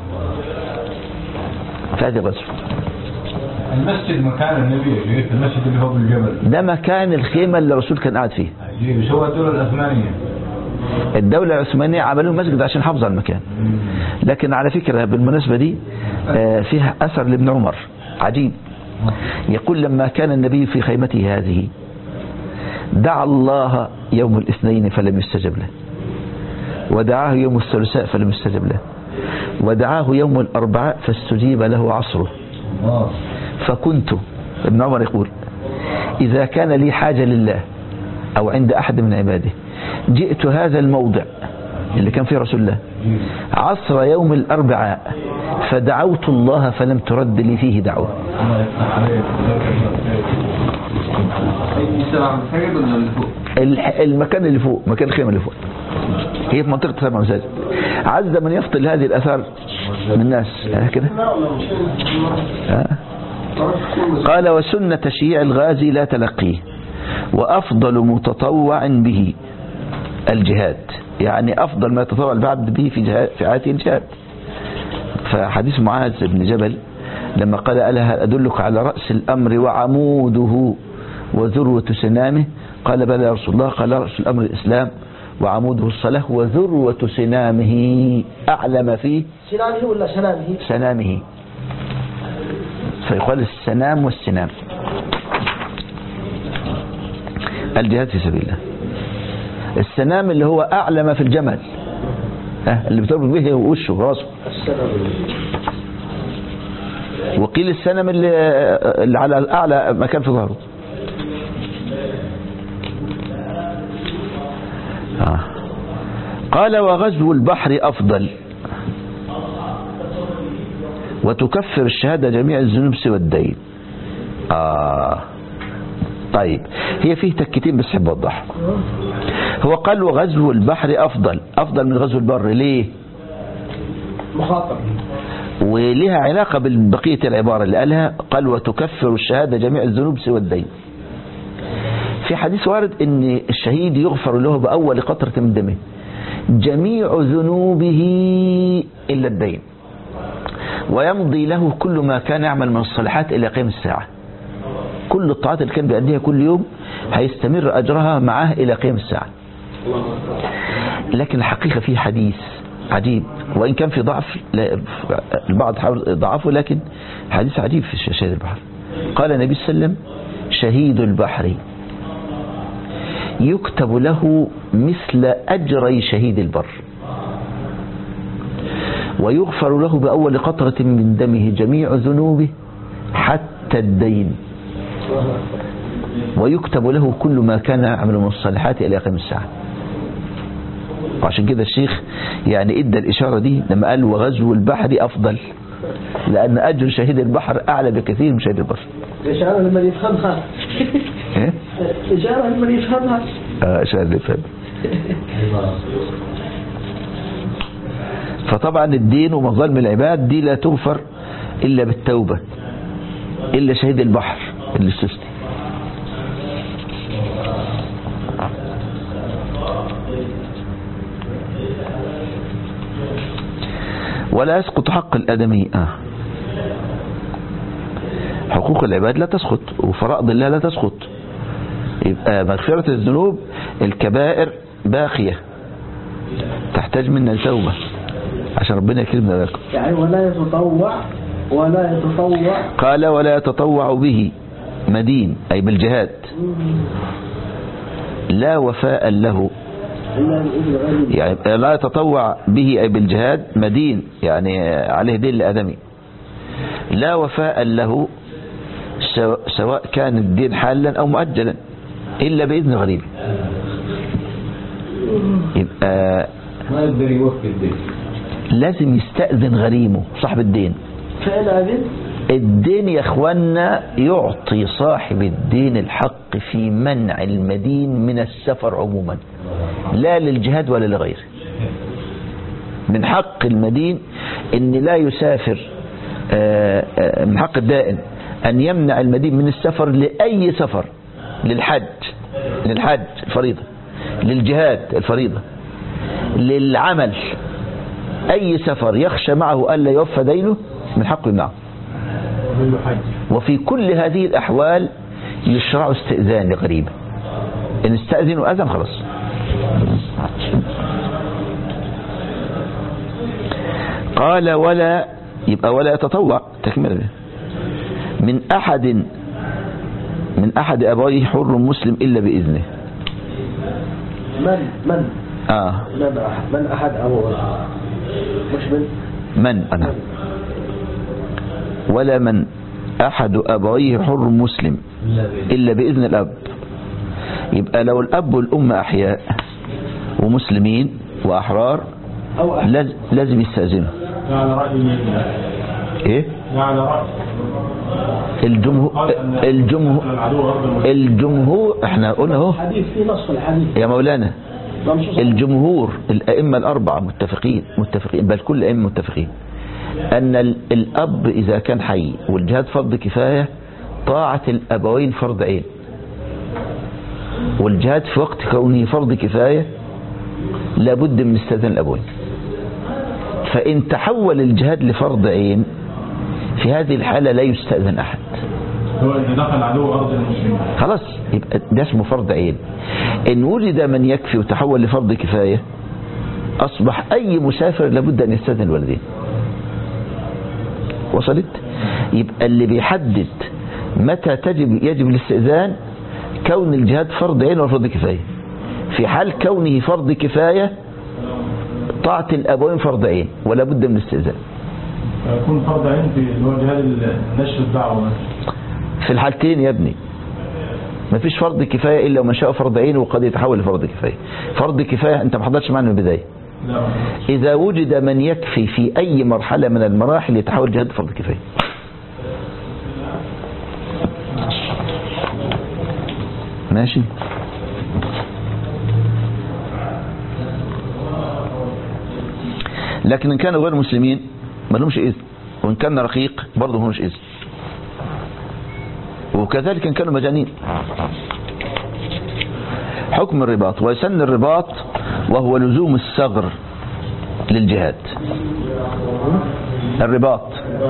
في هذه الغزوة المسجد مكان النبي يا شيخ المسجد اللي هو بالجبل ده مكان الخيمة اللي الرسول كان قاعد فيه عجيب ايش هو الدولة العثمانية الدولة العثمانية عملوا مسجد عشان يحافظوا على المكان لكن على فكرة بالمناسبة دي آه، فيها أثر لابن عمر عجيب يقول لما كان النبي في خيمته هذه دعا الله يوم الاثنين فلم يستجب له ودعاه يوم الثلاثاء فلم يستجب له ودعاه يوم الأربعاء فاستجيب له عصره الله فكنت ابن عمر يقول إذا كان لي حاجة لله أو عند أحد من عباده جئت هذا الموضع اللي كان فيه رسول الله عصر يوم الأربعاء فدعوت الله فلم ترد لي فيه دعوة الله يفتح عليك السبع مساجد ولا اللي فوق؟ الح- المكان اللي فوق مكان الخيمة اللي فوق هي في منطقة سبع مساجد عز من يفضل هذه الأثار من الناس ها كده لا ولا مش ها كده؟ قال وسنة تشييع الغازي لا تلقيه وأفضل متطوع به الجهاد يعني أفضل ما يتطوع العبد به في جهاد في عاده الجهاد فحديث معاذ بن جبل لما قال ألا هل أدلك على رأس الأمر وعموده وذروة سنامه قال بلى يا رسول الله قال رأس الأمر الإسلام وعموده الصلاة وذروة سنامه أعلى ما فيه سنانه ولا سنانه؟ سنامه فيقال السنام والسنام الجهاد في سبيل الله السنام اللي هو أعلى ما في الجمل ها اللي بتربط به وشه وراسه السلام وقيل السنم اللي, اللي على أعلى مكان في ظهره آه. قال وغزو البحر أفضل وتكفر الشهادة جميع الذنوب سوى الدين آه طيب هي فيه تكتين بس حب اوضحها هو قال وغزو البحر أفضل أفضل من غزو البر ليه مخاطر ولها علاقة ببقية العبارة اللي قالها قال وتكفر الشهادة جميع الذنوب سوى الدين في حديث وارد ان الشهيد يغفر له بأول قطرة من دمه جميع ذنوبه إلا الدين ويمضي له كل ما كان يعمل من الصالحات إلى قيام الساعة كل الطاعات اللي كان بيأديها كل يوم هيستمر أجرها معاه إلى قيام الساعة لكن الحقيقة في حديث عجيب وإن كان في ضعف لا البعض حاول ضعفه لكن حديث عجيب في شهيد البحر قال النبي صلى الله عليه وسلم شهيد البحر يكتب له مثل أجري شهيد البر ويغفر له بأول قطرة من دمه جميع ذنوبه حتى الدين ويكتب له كل ما كان يعمل من الصالحات إلى قيام الساعة وعشان كده الشيخ يعني ادى الإشارة دي لما قال وغزو البحر أفضل لأن أجر شهيد البحر أعلى بكثير من شهيد البر إشارة لمن يفهمها إيه؟ إشارة لمن يفهمها آه إشارة اللي فهم فطبعا الدين ومظالم العباد دي لا تغفر إلا بالتوبة إلا شهيد البحر اللي استثني ولا يسقط حق الآدمي آه. حقوق العباد لا تسقط وفرائض الله لا تسقط يبقى مغفرة الذنوب الكبائر باقية تحتاج منا التوبة عشان ربنا يكرمنا لكم يعني ولا يتطوع ولا يتطوع قال ولا يتطوع به مدين أي بالجهاد لا وفاء له إلا بإذن غيره يعني لا يتطوع به أي بالجهاد مدين يعني عليه دين لآدمي لا وفاء له سو- سواء كان الدين حالا أو مؤجلا إلا بإذن غريب يبقى ما يقدر يوفي الدين لازم يستأذن غريمه صاحب الدين فإن أذن الدين يا اخوانا يعطي صاحب الدين الحق في منع المدين من السفر عموما لا للجهاد ولا لغيره من حق المدين ان لا يسافر آه، آه، من حق الدائن ان يمنع المدين من السفر لاي سفر للحج للحج الفريضة للجهاد الفريضة للعمل اي سفر يخشى معه الا يوفى دينه من حقه يمنعه وفي كل هذه الأحوال يشرع استئذان لغريب إن استأذنوا أذن خلاص قال ولا يبقى ولا يتطوع تكمل من أحد من أحد أبويه حر مسلم إلا بإذنه من من آه من أحد من أحد أبوه مش من من أنا ولا من أحد أبويه حر مسلم إلا بإذن الأب يبقى لو الأب والأم أحياء ومسلمين وأحرار أو أحد لاز- لازم يستأذنوا ده على رأي مين؟ إيه ده على رأي الجمهور قال أن الجمهور العدو أرض المسلمين. الجمهور احنا قلنا اهو حديث في نص الحديث يا مولانا منصوص الجمهور الأئمة الأربعة متفقين متفقين بل كل الأئمة متفقين أن ال- الأب إذا كان حي والجهاد فرض كفاية طاعة الأبوين فرض عين والجهاد في وقت كونه فرض كفاية لابد من استئذان الأبوين فإن تحول الجهاد لفرض عين في هذه الحالة لا يستأذن أحد هو إذا دخل عدو أرض المسلمين خلاص يبقى ده اسمه فرض عين إن وجد من يكفي وتحول لفرض كفاية أصبح أي مسافر لابد أن يستأذن الوالدين وصلت يبقى اللي بيحدد متى تجب يجب الاستئذان كون الجهاد فرض عين وفرض كفاية في حال كونه فرض كفاية طاعة الأبوين فرض عين ولا بد من الاستئذان يكون فرض عين في اللي هو جهاد ال- نشر الدعوة مثلا في الحالتين يا ابني مفيش فرض كفاية إلا وما شاء فرض عين وقد يتحول لفرض كفاية فرض كفاية أنت ما حضرتش معنا من البداية لا إذا وجد من يكفي في أي مرحلة من المراحل يتحول جهاد فرض كفاية ماشي لكن إن كانوا غير مسلمين ما لهمش إذن وإن كان رقيق برضه ما لهمش إذن وكذلك إن كانوا مجانين حكم الرباط ويسن الرباط وهو لزوم الثغر للجهاد الرباط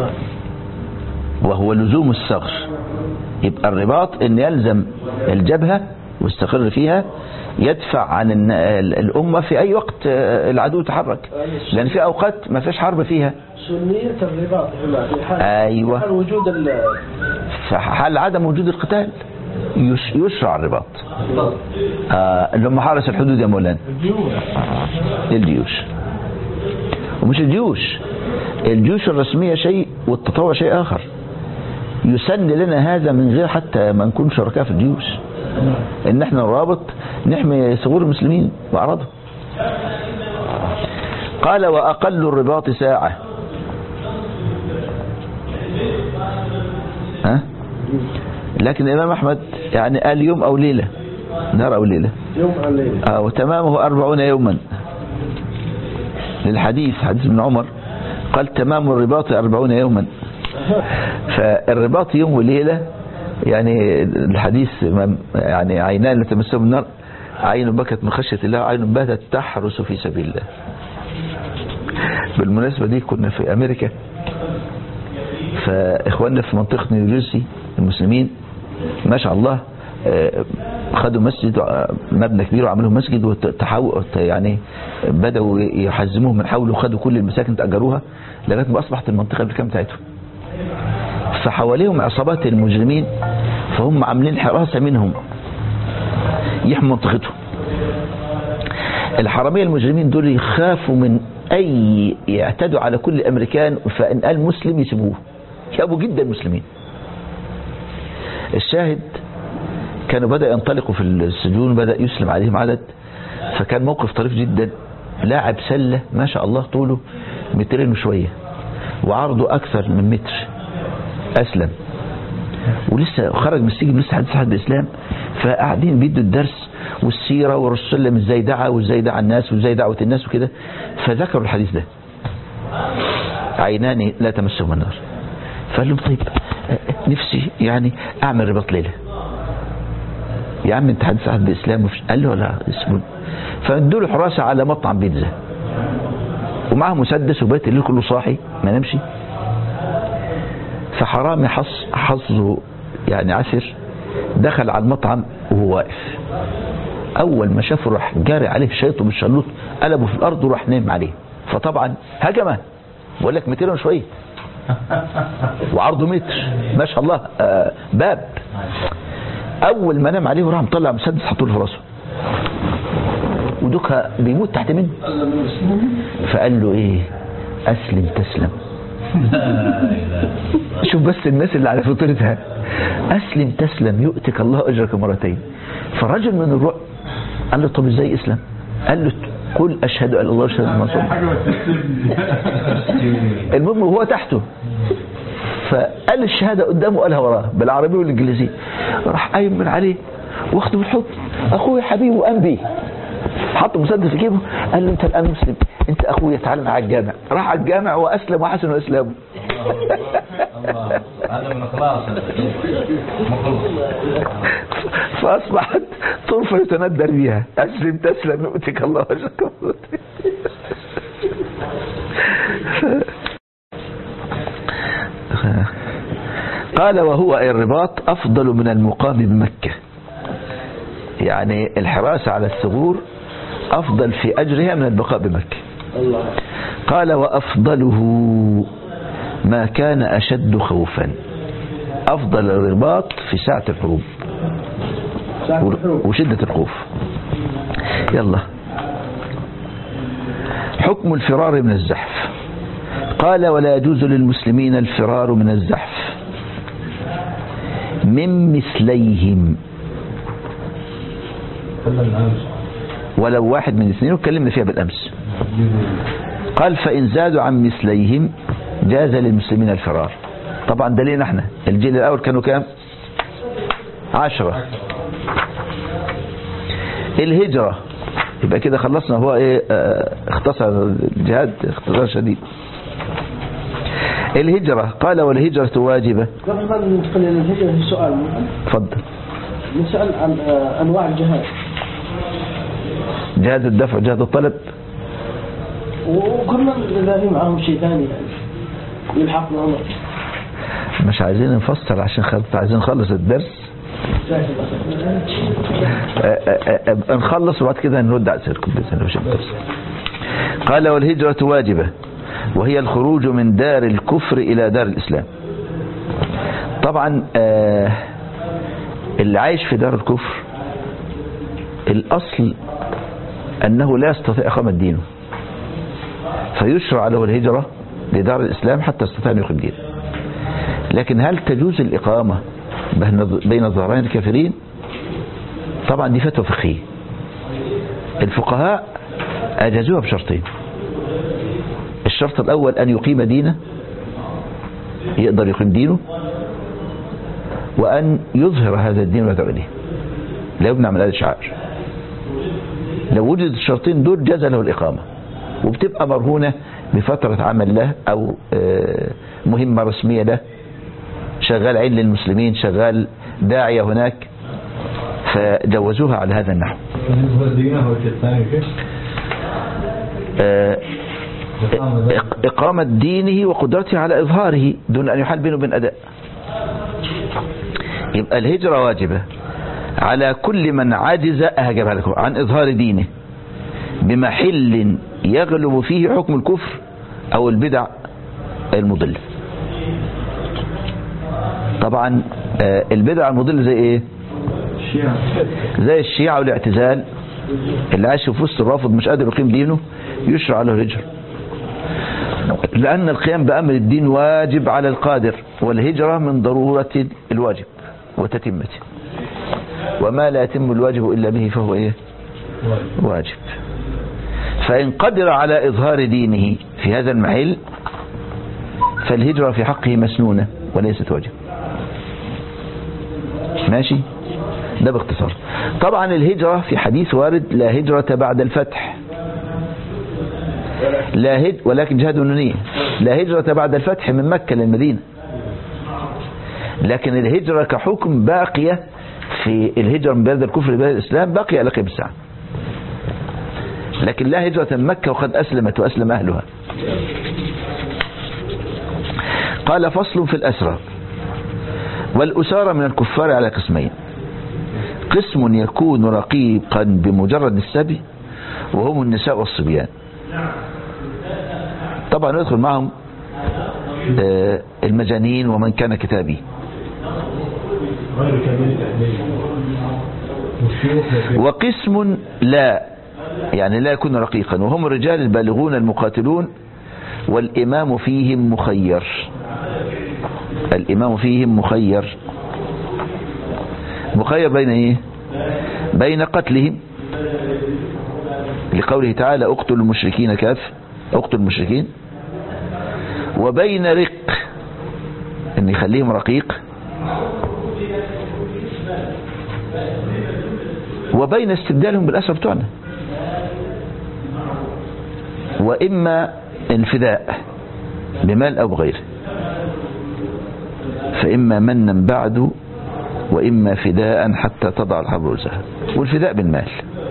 وهو لزوم الثغر يبقى الرباط ان يلزم الجبهة ويستقر فيها يدفع عن الن- ال- الأمة في أي وقت آه، العدو يتحرك لأن في أوقات ما فيش حرب فيها سنية الرباط هنا في حال أيوة. في حال وجود ال في حال عدم وجود القتال يش- يشرع الرباط آه، اللي هم حرس الحدود يا مولانا الجيوش ومش الجيوش الجيوش الرسمية شيء والتطوع شيء آخر يسن لنا هذا من غير حتى ما نكون شركاء في الجيوش ان احنا نرابط نحمي ثغور المسلمين واعراضهم قال واقل الرباط ساعة ها لكن الامام احمد يعني قال يوم او ليلة نهار او ليلة يوم عن ليلة آه وتمامه أربعون يوما للحديث حديث ابن عمر قال تمام الرباط أربعون يوما فالرباط يوم وليلة يعني الحديث ما- يعني عينان لا تمسهم النار عين بكت من خشية الله عين باتت تحرس في سبيل الله بالمناسبة دي كنا في أمريكا فإخواننا في منطقة نيوجيرسي المسلمين ما شاء الله آه، خدوا مسجد آه، مبنى كبير وعملوا مسجد وتحاول يعني بدأوا يحزموه من حوله وخدوا كل المساكن تأجروها لغاية ما أصبحت المنطقة بالكامل بتاعتهم فحواليهم عصابات المجرمين فهم عاملين حراسة منهم يحموا منطقتهم الحرامية المجرمين دول يخافوا من أي يعتدوا على كل الأمريكان فإن قال مسلم يسيبوه يابوا جدا المسلمين الشاهد كانوا بدأ ينطلقوا في السجون بدأ يسلم عليهم عدد فكان موقف طريف جدا لاعب سلة ما شاء الله طوله مترين وشوية وعرضه أكثر من متر أسلم ولسه خرج من السجن لسه حديث حد الإسلام فقاعدين بيدوا الدرس والسيرة والرسول صلى الله عليه وسلم ازاي دعا وازاي دعا الناس وازاي دعوة الناس وكده فذكروا الحديث ده عينان لا تمسهما النار فقال لهم طيب آه، نفسي يعني اعمل رباط ليله يا عم انت حدث عهد الاسلام وفش قال له لا اسمه فادوا له حراسه على مطعم بيتزا ومعاه مسدس وبيت الليل كله صاحي ما نمشي فحرامي حظ حظه يعني عسر دخل على المطعم وهو واقف اول ما شافه راح جاري عليه شيطه بالشلوط قلبه في الارض وراح نام عليه فطبعا هجمه بقول لك 200 وشويه وعرضه متر ما شاء الله آه باب اول ما نام عليه وراح مطلع مسدس حطه له في راسه ودوكا بيموت تحت منه فقال له ايه اسلم تسلم شوف بس الناس اللي على فطرتها اسلم تسلم يؤتك الله اجرك مرتين فرجل من الرعب قال له طب ازاي اسلم قال له قل اشهد ان لا اله الا الله واشهد ان محمدا رسول الله المهم وهو تحته فقال الشهادة قدامه قالها وراه بالعربية والإنجليزية راح قايم من عليه واخده بالحضن أخويا حبيبي وقام بيه حط مسدس في جيبه قال له أنت الآن مسلم أنت أخويا تعال معايا الجامع راح على الجامع وأسلم وحسن إسلامه الله هذا من اخلاص مخلص فأصبحت طرفة يتندر بها أسلم تسلم يؤتك الله أجرك مرتين. قال وهو أي الرباط أفضل من المقام بمكة يعني الحراسة على الثغور أفضل في أجرها من البقاء بمكة الله قال وأفضله ما كان أشد خوفا أفضل الرباط في ساعة الحروب ساعة الحروب وشدة الخوف يلا حكم الفرار من الزحف قال ولا يجوز للمسلمين الفرار من الزحف من مثليهم ولو واحد من الاثنين واتكلمنا فيها بالأمس قال فإن زادوا عن مثليهم جاز للمسلمين الفرار طبعا ده لينا احنا الجيل الأول كانوا كام عشرة الهجرة يبقى كده خلصنا هو ايه اه اختصر الجهاد اختصار شديد الهجرة قال والهجرة واجبة قبل ما ندخل إلى الهجرة في سؤال مهم. تفضل نسأل عن آه، أنواع الجهاد جهاد الدفع جهاد الطلب وكل إذا في معهم شيء ثاني يعني يلحق الأمر مش عايزين نفسر عشان خلط عايزين نخلص الدرس جاهز مثلا آه، آه، آه، نخلص وبعد كده نرد على سيركم بإذن الله وشكرا. قال والهجرة واجبة وهي الخروج من دار الكفر إلى دار الإسلام طبعا آه، اللي عايش في دار الكفر الأصل أنه لا يستطيع إقامة دينه فيشرع له الهجرة لدار الإسلام حتى يستطيع أن يقيم دينه لكن هل تجوز الإقامة بين- بين ظهرين الكافرين طبعا دي فتوى فقهية الفقهاء أجازوها بشرطين الشرط الأول أن يقيم دينه يقدر يقيم دينه وأن يظهر هذا الدين ويدعو إليه لا يمنع من هذا الشعائر لو وجد الشرطين دول جاز له الإقامة وبتبقى مرهونة بفترة عمل له أو آه، مهمة رسمية له شغال عين للمسلمين شغال داعية هناك فجوزوها على هذا النحو بالنسبة لدينا هو شيء ثاني شيء آه، إق- إقامة دينه وقدرته على إظهاره دون أن يحال بينه وبين أداء يبقى الهجرة واجبة على كل من عجز أهجبها لكم عن إظهار دينه بمحل يغلب فيه حكم الكفر أو البدع المضلة طبعا آه، البدع المضلة زي إيه الشيعة زي الشيعة والاعتزال اللي عايش في وسط الرافض مش قادر يقيم دينه يشرع له الهجرة لأن القيام بأمر الدين واجب على القادر والهجرة من ضرورة الواجب وتتمته وما لا يتم الواجب إلا به فهو إيه واجب فإن قدر على إظهار دينه في هذا المحل فالهجرة في حقه مسنونة وليست واجب ماشي ده باختصار طبعا الهجرة في حديث وارد لا هجرة بعد الفتح لا هج ولكن جهاد نونية لا هجرة بعد الفتح من مكة للمدينة لكن الهجرة كحكم باقية في الهجرة من بلد الكفر لبلد الإسلام باقية على قيم الساعة لكن لا هجرة من مكة وقد أسلمت وأسلم أهلها قال فصل في الأسرى والأسارى من الكفار على قسمين قسم يكون رقيقا بمجرد السبي وهم النساء والصبيان طبعا يدخل معهم آه، المجانين ومن كان كتابي غير كامل التأديب والشيوخ يا وقسم لا يعني لا يكون رقيقا وهم الرجال البالغون المقاتلون والإمام فيهم مخير الإمام فيهم مخير مخير بين إيه بين قتلهم لقوله تعالى اقتلوا المشركين كاف اقتلوا المشركين وبين رق ان يخليهم رقيق وبين استبدالهم بالأسر بتوعنا وإما الفداء بمال أو بغيره فإما منا بعد وإما فداء حتى تضع الحرب وزها والفداء بالمال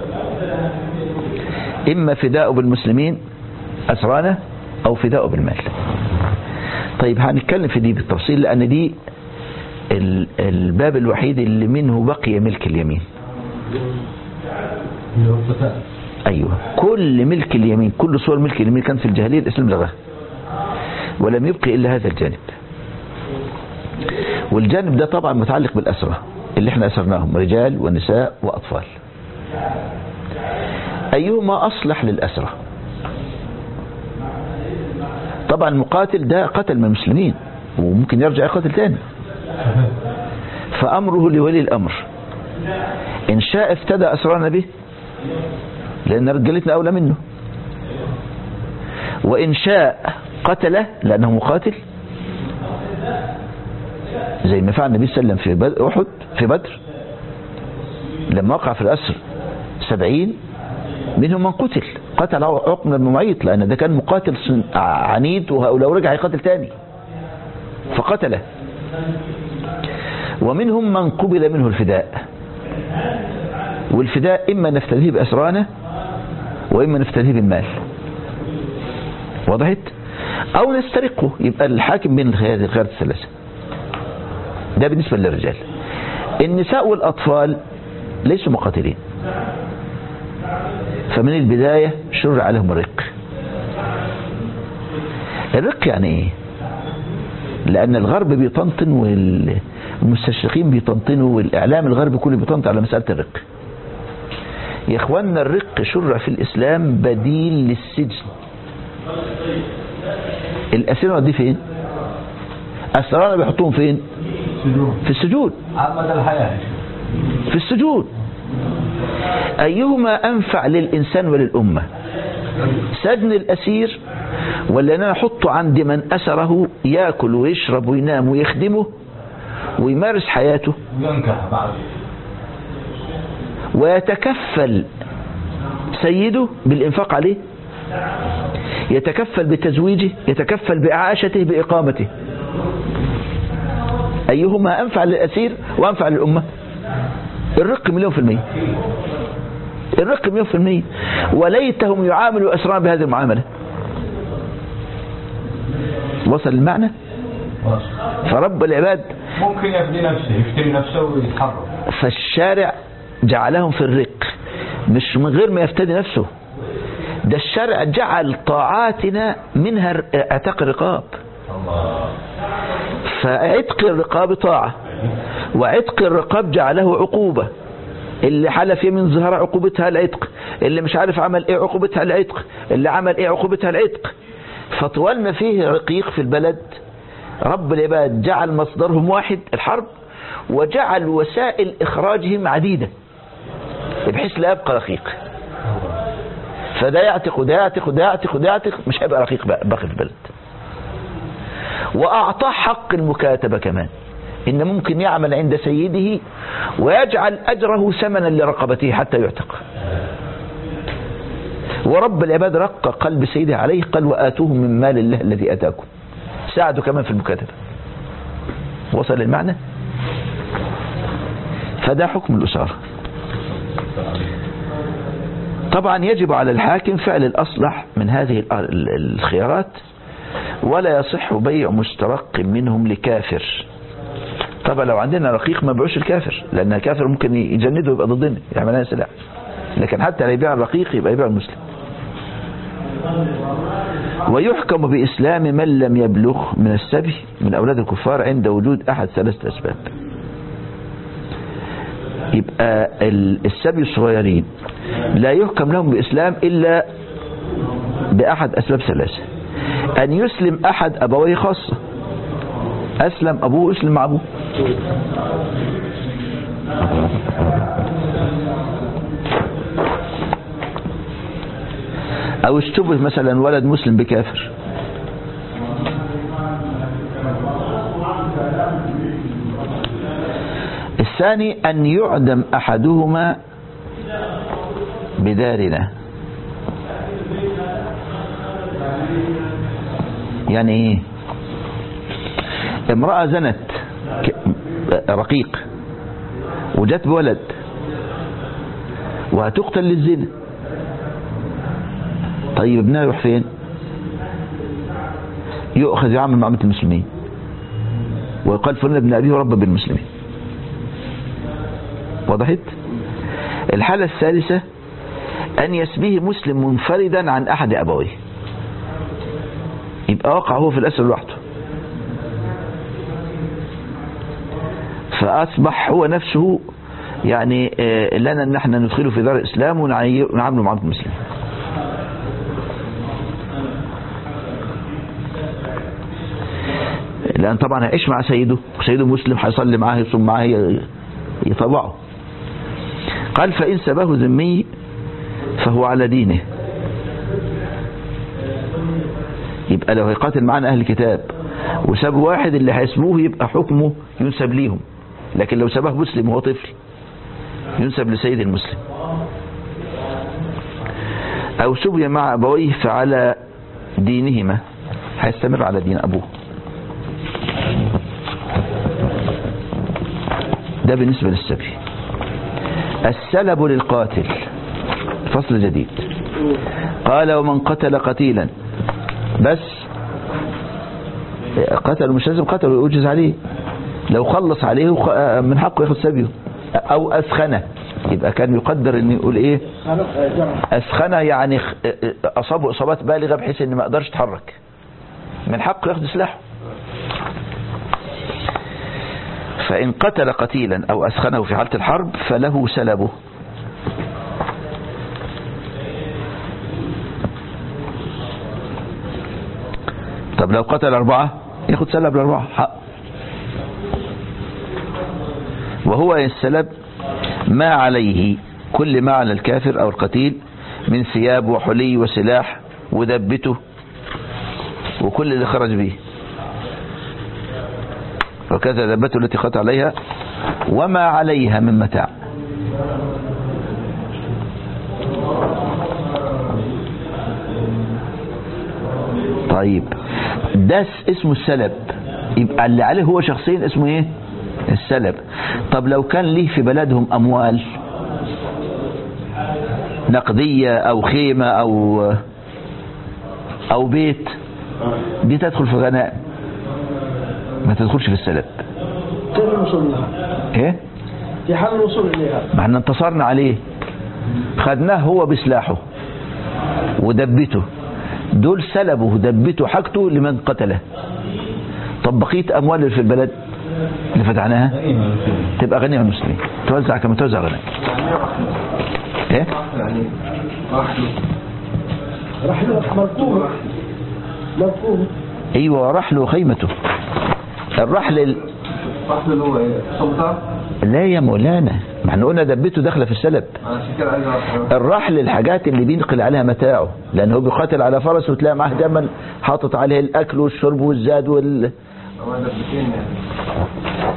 إما فداء بالمسلمين أسرانا أو فداء بالمال طيب هنتكلم في دي بالتفصيل لأن دي ال- الباب الوحيد اللي منه بقي ملك اليمين اللي هو القتال أيوة كل ملك اليمين كل صور ملك اليمين كان في الجاهلية الإسلام لغاها ولم يبقي إلا هذا الجانب والجانب ده طبعا متعلق بالأسرة اللي احنا أسرناهم رجال ونساء وأطفال أيهما أصلح للأسرة طبعا المقاتل ده قتل من المسلمين وممكن يرجع يقتل تاني فأمره لولي الأمر إن شاء افتدى أسرانا به لأن رجالتنا أولى منه وإن شاء قتله لأنه مقاتل زي ما فعل النبي صلى الله عليه وسلم في بدر أحد في بدر لما وقع في الأسر سبعين منهم من قتل قتل عقم بن معيط لأن ده كان مقاتل صن- عنيد ولو رجع يقاتل تاني فقتله ومنهم من قبل منه الفداء والفداء إما نفتديه بأسرانه وإما نفتديه بالمال وضحت أو نسترقه يبقى الحاكم بين الخيارات الخيارات الثلاثة ده بالنسبة للرجال النساء والأطفال ليسوا مقاتلين فمن البداية شرع عليهم الرق الرق يعني ايه لان الغرب بيطنطن والمستشرقين بيطنطنوا والاعلام الغربي كله بيطنطن على مسألة الرق يا اخوانا الرق شرع في الاسلام بديل للسجن الاسير دي فين اسرانا بيحطوهم فين في السجون عمد الحياة في السجود أيهما أنفع للإنسان وللأمة سجن الأسير ولا أنا أحطه عند من أسره يأكل ويشرب وينام ويخدمه ويمارس حياته ينكح بعد ويتكفل سيده بالإنفاق عليه يتكفل بتزويجه يتكفل بإعاشته بإقامته أيهما أنفع للأسير وأنفع للأمة الرق مليون في المية الرق مليون في المية وليتهم يعاملوا أسرار بهذه المعاملة وصل المعنى فرب العباد ممكن يفدي نفسه يشتري نفسه ويتحرك فالشارع جعلهم في الرق مش من غير ما يفتدي نفسه ده الشرع جعل طاعاتنا منها اعتاق الرقاب فعتق الرقاب طاعة وعتق الرقاب جعله عقوبة اللي حلف يمين ظهر عقوبتها العتق اللي مش عارف عمل ايه عقوبتها العتق اللي عمل ايه عقوبتها العتق فطول ما فيه رقيق في البلد رب العباد جعل مصدرهم واحد الحرب وجعل وسائل إخراجهم عديدة بحيث لا يبقى رقيق فده يعتق وده يعتق وده يعتق وده يعتق مش هيبقى رقيق بقى باقي في البلد وأعطاه حق المكاتبة كمان إن ممكن يعمل عند سيده ويجعل أجره ثمنا لرقبته حتى يعتق ورب العباد رق قلب سيده عليه قال وآتوهم من مال الله الذي أتاكم ساعدوا كمان في المكاتبة وصل المعنى فده حكم الأسارة طبعا يجب على الحاكم فعل الأصلح من هذه الخيارات ولا يصح بيع مسترق منهم لكافر طبعا لو عندنا رقيق ما بيعوش الكافر لأن الكافر ممكن يجنده ويبقى ضدنا يعمل لنا سلاح لكن حتى لا يبيع الرقيق يبقى يبيع المسلم ويحكم بإسلام من لم يبلغ من السبي من أولاد الكفار عند وجود أحد ثلاثة أسباب يبقى السبي الصغيرين لا يحكم لهم بإسلام إلا بأحد أسباب ثلاثة أن يسلم أحد أبويه خاصة أسلم أبوه يسلم مع أبوه أو اشتبه مثلا ولد مسلم بكافر الثاني أن يعدم أحدهما بدارنا يعني ايه امرأة زنت رقيق وجت بولد وهتقتل للزنا طيب ابنها يروح فين يؤخذ يعمل مع أمة المسلمين ويقال فلان ابن أبيه رب بالمسلمين وضحت الحالة الثالثة أن يسبيه مسلم منفردا عن أحد أبويه يبقى وقع هو في الأسر لوحده فأصبح هو نفسه يعني لنا أن احنا ندخله في دار الإسلام ونعامله مع المسلمين لأن طبعا هيعيش مع سيده وسيده مسلم هيصلي معاه يصوم معاه يطبعه قال فإن سباه ذمي فهو على دينه يبقى لو هيقاتل معانا أهل الكتاب وساب واحد اللي هيسبوه يبقى حكمه ينسب ليهم لكن لو سباه مسلم وهو طفل ينسب لسيد المسلم أو سبي مع أبويه فعلى دينهما هيستمر على دين أبوه ده بالنسبة للسبي السلب للقاتل فصل جديد قال ومن قتل قتيلا بس قتل مش لازم قتل ويوجز عليه لو خلص عليه من حقه ياخد سبيه او اثخنه يبقى كان يقدر ان يقول ايه خلق جرح اسخنه يعني خ- اصابه اصابات بالغه بحيث ان ما يقدرش يتحرك من حقه ياخد سلاحه فان قتل قتيلا او اسخنه في حاله الحرب فله سلبه طب لو قتل أربعة ياخد سلب الأربعة حق وهو السلب ما عليه كل ما على الكافر أو القتيل من ثياب وحلي وسلاح ودبته وكل اللي خرج به وكذا دبته التي خط عليها وما عليها من متاع طيب ده س- اسمه السلب يبقى اللي عليه هو شخصين اسمه ايه السلب طب لو كان ليه في بلدهم اموال نقدية او خيمة او او بيت دي تدخل في غنائم ما تدخلش في السلب كيف الوصول لها؟ ايه في حال الوصول إليها ما احنا انتصرنا عليه خدناه هو بسلاحه ودبته دول سلبوا دبته حاجته لمن قتله طب بقية أموال اللي في البلد اللي فتحناها تبقى غنيمة المسلمين توزع كما توزع غنائم ايه يعني راح له رحلة مركوبة مركوبة ايوه رحل وخيمته الرحل ال- راح له اللي هو ايه سلطة لا يا مولانا ما احنا قلنا دبته داخله في السلب انا عشان كده عايز اعرف الرحل الحاجات اللي بينقل عليها متاعه لانه هو بيقاتل على فرس وتلاقي معاه جمل حاطط عليه الاكل والشرب والزاد وال هو ده بكين يعني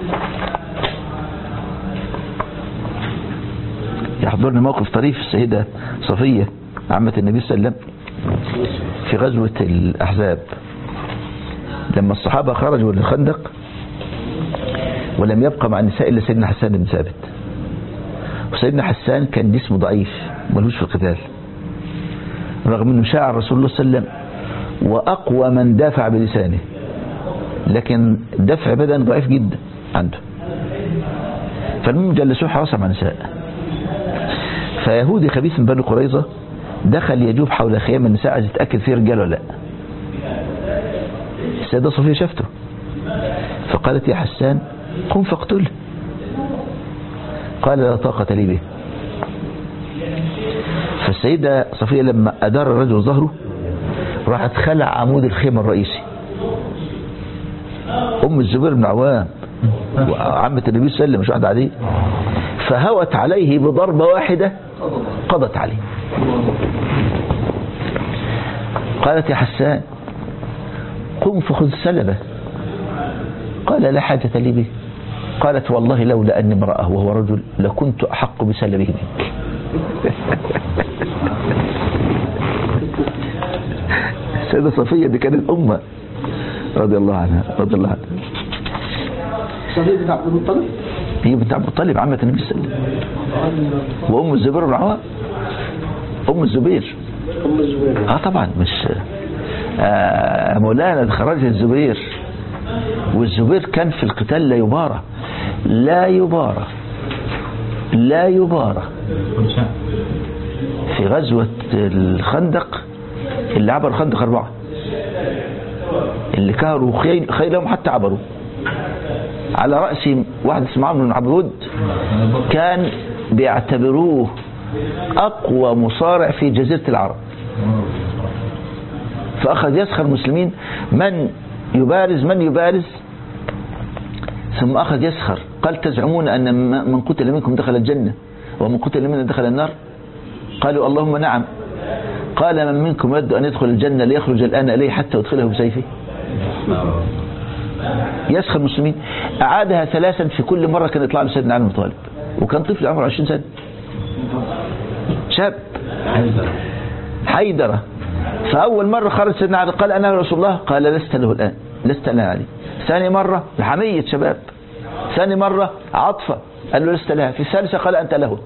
يحضرني موقف طريف السيدة صفية عمة النبي صلى الله عليه وسلم في غزوة الأحزاب لما الصحابة خرجوا للخندق ولم يبقى مع النساء إلا سيدنا حسان بن ثابت وسيدنا حسان كان جسمه ضعيف ملوش في القتال رغم أنه شاعر رسول الله صلى الله عليه وسلم وأقوى من دافع بلسانه لكن دفع بدن ضعيف جدا عنده فالمهم جلسوه حراسة مع نساء فيهودي خبيث من بني قريظة دخل يجوب حول خيام النساء عايز يتأكد فيه رجال ولا لا السيدة صفية شافته فقالت يا حسان قم فاقتله قال لا طاقة لي به فالسيدة صفية لما أدار الرجل ظهره راحت خلع عمود الخيمة الرئيسي أم الزبير بن عوام وعمة النبي صلى الله عليه وسلم مش واحدة عادية فهوت عليه بضربة واحدة قضت عليه قالت يا حسان قم فخذ سلبه قال لا حاجة لي به قالت والله لولا أني امرأة وهو رجل لكنت أحق بسلبه منك السيدة صفية دي كانت أمة رضي الله عنها رضي الله عنها صديق بن عبد المطلب هي بنت عبد المطلب عمة النبي صلى الله عليه وسلم وأم الزبير بن عوام أم الزبير أم الزبير اه طبعا مش آه مولانا خرج الزبير والزبير كان في القتال لا يبارى لا يبارى لا يبارى في غزوة الخندق اللي عبر الخندق أربعة اللي كهروا خيل- خيلهم حتى عبروا على رأس واحد اسمه عمرو بن عبد الود كان بيعتبروه أقوى مصارع في جزيرة العرب فأخذ يسخر المسلمين من يبارز من يبارز ثم أخذ يسخر قال تزعمون أن م- من قتل منكم دخل الجنة ومن قتل منا دخل النار قالوا اللهم نعم قال من منكم يرد أن يدخل الجنة ليخرج الآن إليه حتى يدخله بسيفه يسخر المسلمين أعادها ثلاثا في كل مرة كان يطلع له سيدنا علي بن طالب وكان طفل عمره 20 سنة شاب حيدرة فأول مرة خرج سيدنا علي قال أنا رسول الله قال لست له الآن لست لها علي ثاني مرة حمية شباب ثاني مرة عطفة قال له لست لها في الثالثة قال أنت له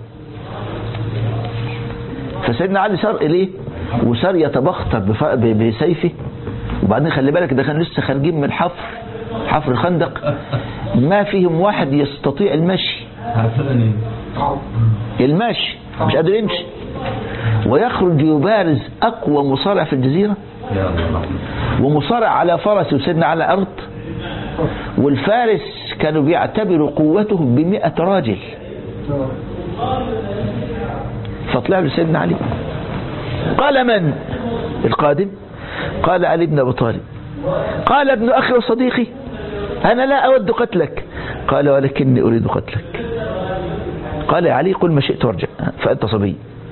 فسيدنا علي صار إليه وصار يتبختر بف- ب- بسيفه وبعدين خلي بالك ده كانوا لسه خارجين من الحفر حفر الخندق ما فيهم واحد يستطيع المشي الماشي مش قادر يمشي ويخرج يبارز أقوى مصارع في الجزيرة يا الله ومصارع على فرس وسيدنا على أرض والفارس كانوا بيعتبروا قوته بمئة راجل فطلع له سيدنا علي قال من القادم قال علي بن أبي طالب قال ابن أخي وصديقي أنا لا أود قتلك قال ولكني أريد قتلك قال يا علي قل ما شئت وارجع فأنت صبي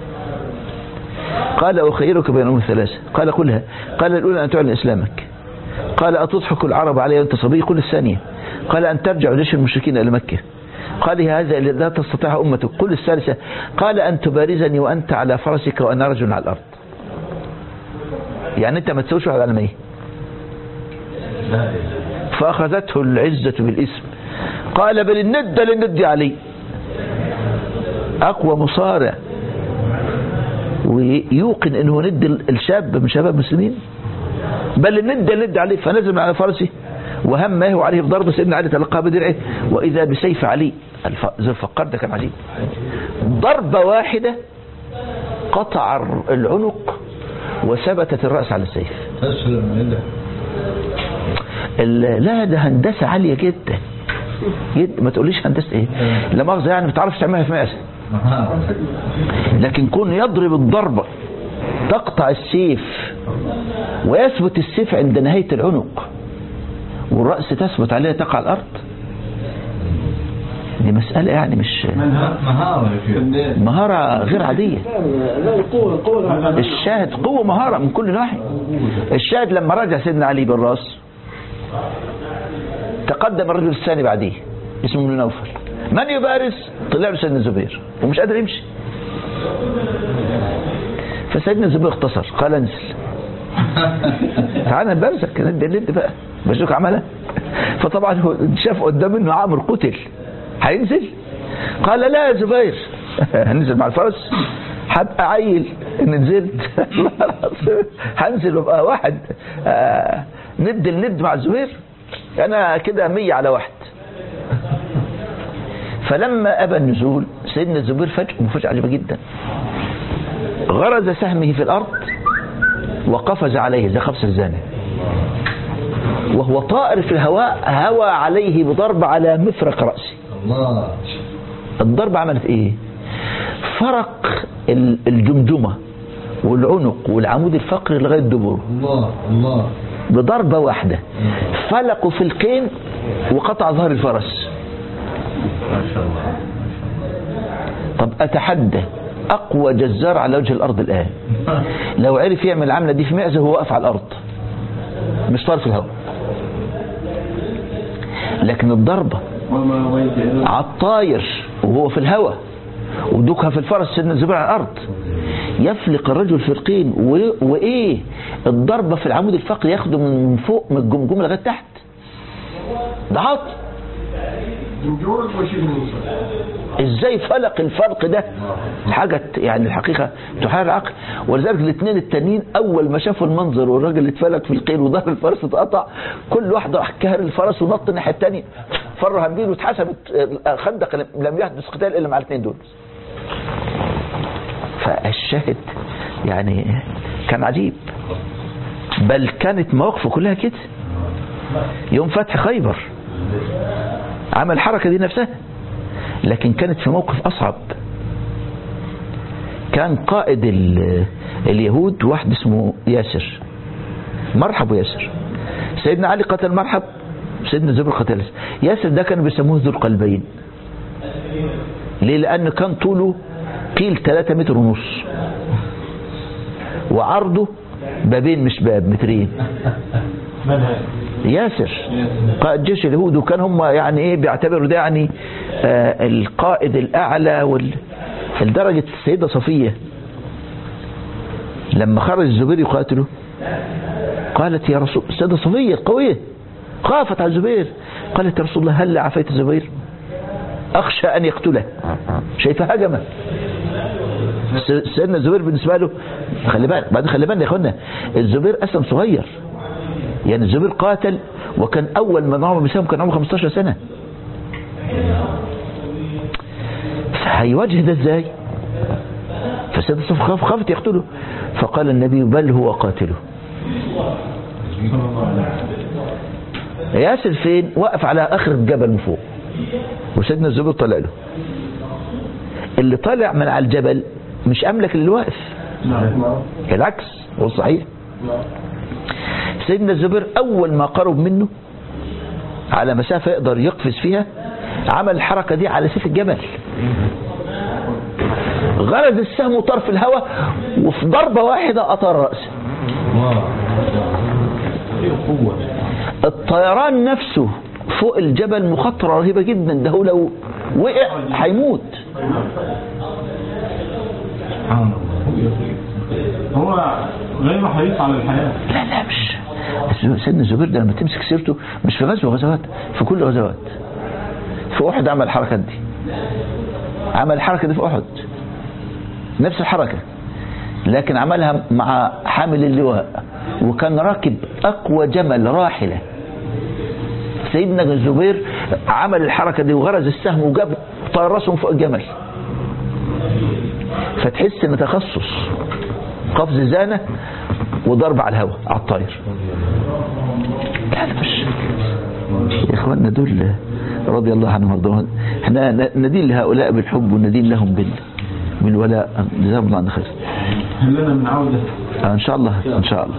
قال أخيرك بين أمور ثلاثة قال قلها قال الأولى أن تعلن إسلامك قال أتضحك العرب علي وأنت صبي قل الثانية قال أن ترجع جيش المشركين إلى مكة قال هذا اللي لا تستطيع أمتك قل الثالثة قال أن تبارزني وأنت على فرسك وأنا رجل على الأرض يعني أنت ما تسويش واحد على مية لا إله فأخذته العزة بالاسم قال بل الند للند علي أقوى مصارع ويوقن أنه ند الشاب من شباب المسلمين بل الند للند علي فنزل من على فرسه وهمه عليه بضرب سيدنا علي تلقى بدرعه وإذا بسيف علي الف- ذو الفقار ده كان عجيب ضربة واحدة قطع العنق وثبتت الرأس على السيف تسلم إله ال- لا ده هندسة عالية جدا جدا ما تقوليش هندسة ايه لا مؤاخذة يعني ما تعرفش تعملها في مقاسة لكن كون يضرب الضربة تقطع السيف ويثبت السيف عند نهاية العنق والرأس تثبت عليها تقع على الأرض دي مسألة يعني مش مهارة يا شيخ مهارة غير عادية لا القوة القوة الشاهد قوة مهارة من كل ناحية الشاهد لما رجع سيدنا علي بالراس تقدم الرجل الثاني بعديه اسمه ابن نوفل من يبارز طلع له سيدنا الزبير ومش قادر يمشي فسيدنا الزبير اختصر قال انزل تعالى نبارزك ند ند بقى بشوك عملها فطبعا هو شاف قدام انه عامر قتل هينزل قال لا يا زبير هنزل مع الفرس هبقى عيل ان نزلت الله العظيم. هنزل وابقى واحد آه، ند الند مع الزبير انا كده مية على واحد فلما ابى النزول سيدنا الزبير فجأة مفاجأة عجيبة جدا غرز سهمه في الارض وقفز عليه زي قفز الزاني وهو طائر في الهواء هوى عليه بضرب على مفرق رأسه الله الضربة عملت ايه فرق ال- الجمجمة والعنق والعمود الفقري لغاية دبره الله الله بضربة واحدة فلقوا في القين وقطع ظهر الفرس ما شاء الله طب أتحدى أقوى جزار على وجه الأرض الآن لو عرف يعمل العملة دي في معزة وهو واقف على الأرض مش طار في الهواء لكن الضربة وما ويجعل على الطاير وهو في الهواء ودوكها في الفرس سيدنا الزبير على الارض يفلق الرجل فرقين و- وايه الضربه في العمود الفقري ياخده من فوق من الجمجمه لغايه تحت ده عطل جمجورك وشيل موسى ازاي فلق الفرق ده حاجة يعني الحقيقة تحير العقل ولذلك الاثنين التانيين اول ما شافوا المنظر والراجل اللي اتفلق في القيل وظهر الفرس اتقطع كل واحد راح كهر الفرس ونط الناحية التانية فروا هنبيل واتحسبت خندق لم يحدث قتال الا مع الاثنين دول فالشاهد يعني كان عجيب بل كانت مواقفه كلها كده يوم فتح خيبر عمل الحركة دي نفسها لكن كانت في موقف أصعب كان قائد ال- اليهود واحد اسمه ياسر مرحب ياسر سيدنا علي قتل مرحب سيدنا زبير قتل ياسر. ياسر ده كانوا بيسموه ذو القلبين ليه لأنه كان طوله قيل 3 متر ونص وعرضه بابين مش باب مترين من هذا؟ ياسر قائد جيش اليهود وكان هم يعني ايه بيعتبروا ده يعني آه القائد الاعلى وال لدرجة السيدة صفية لما خرج الزبير يقاتله قالت يا رسول السيدة صفية القوية خافت على الزبير قالت يا رسول الله هل عفيت الزبير أخشى أن يقتله شايفة هجمة س- سيدنا الزبير بالنسبة له خلي بالك بعدين خلي بالنا يا اخوانا الزبير أسلم صغير يعني الزبير قاتل وكان أول ما معه بيساهم كان عمره 15 سنة هيواجه ده ازاي فسيدنا صف خاف خافت يقتله فقال النبي بل هو قاتله ياسر فين وقف على اخر الجبل من فوق وسيدنا الزبير طلع له اللي طالع من على الجبل مش املك للي واقف بالعكس هو صحيح سيدنا الزبير اول ما قرب منه على مسافة يقدر يقفز فيها عمل الحركة دي على سيف الجبل غرز السهم طرف الهواء وفي ضربة واحدة أطار رأسه الطيران نفسه فوق الجبل مخاطرة رهيبة جدا ده هو لو وقع هيموت سبحان الله هو غير حريص على الحياة لا لا مش بس سيدنا الزبير ده لما تمسك سيرته مش في غزوة غزوات في كل غزوات في أحد عمل الحركات دي عمل الحركة دي في أحد نفس الحركة لكن عملها مع حامل اللواء وكان راكب أقوى جمل راحلة سيدنا الزبير عمل الحركة دي وغرز السهم وجاب طير راسهم فوق الجمل فتحس ان تخصص قفز زانة وضرب على الهواء على الطاير لا لا مش يا اخواننا دول رضي الله عنهم وارضاهم احنا ندين لهؤلاء بالحب وندين لهم بال بالولاء جزاهم الله عن خير هل لنا من عودة آه، ان شاء الله ان شاء الله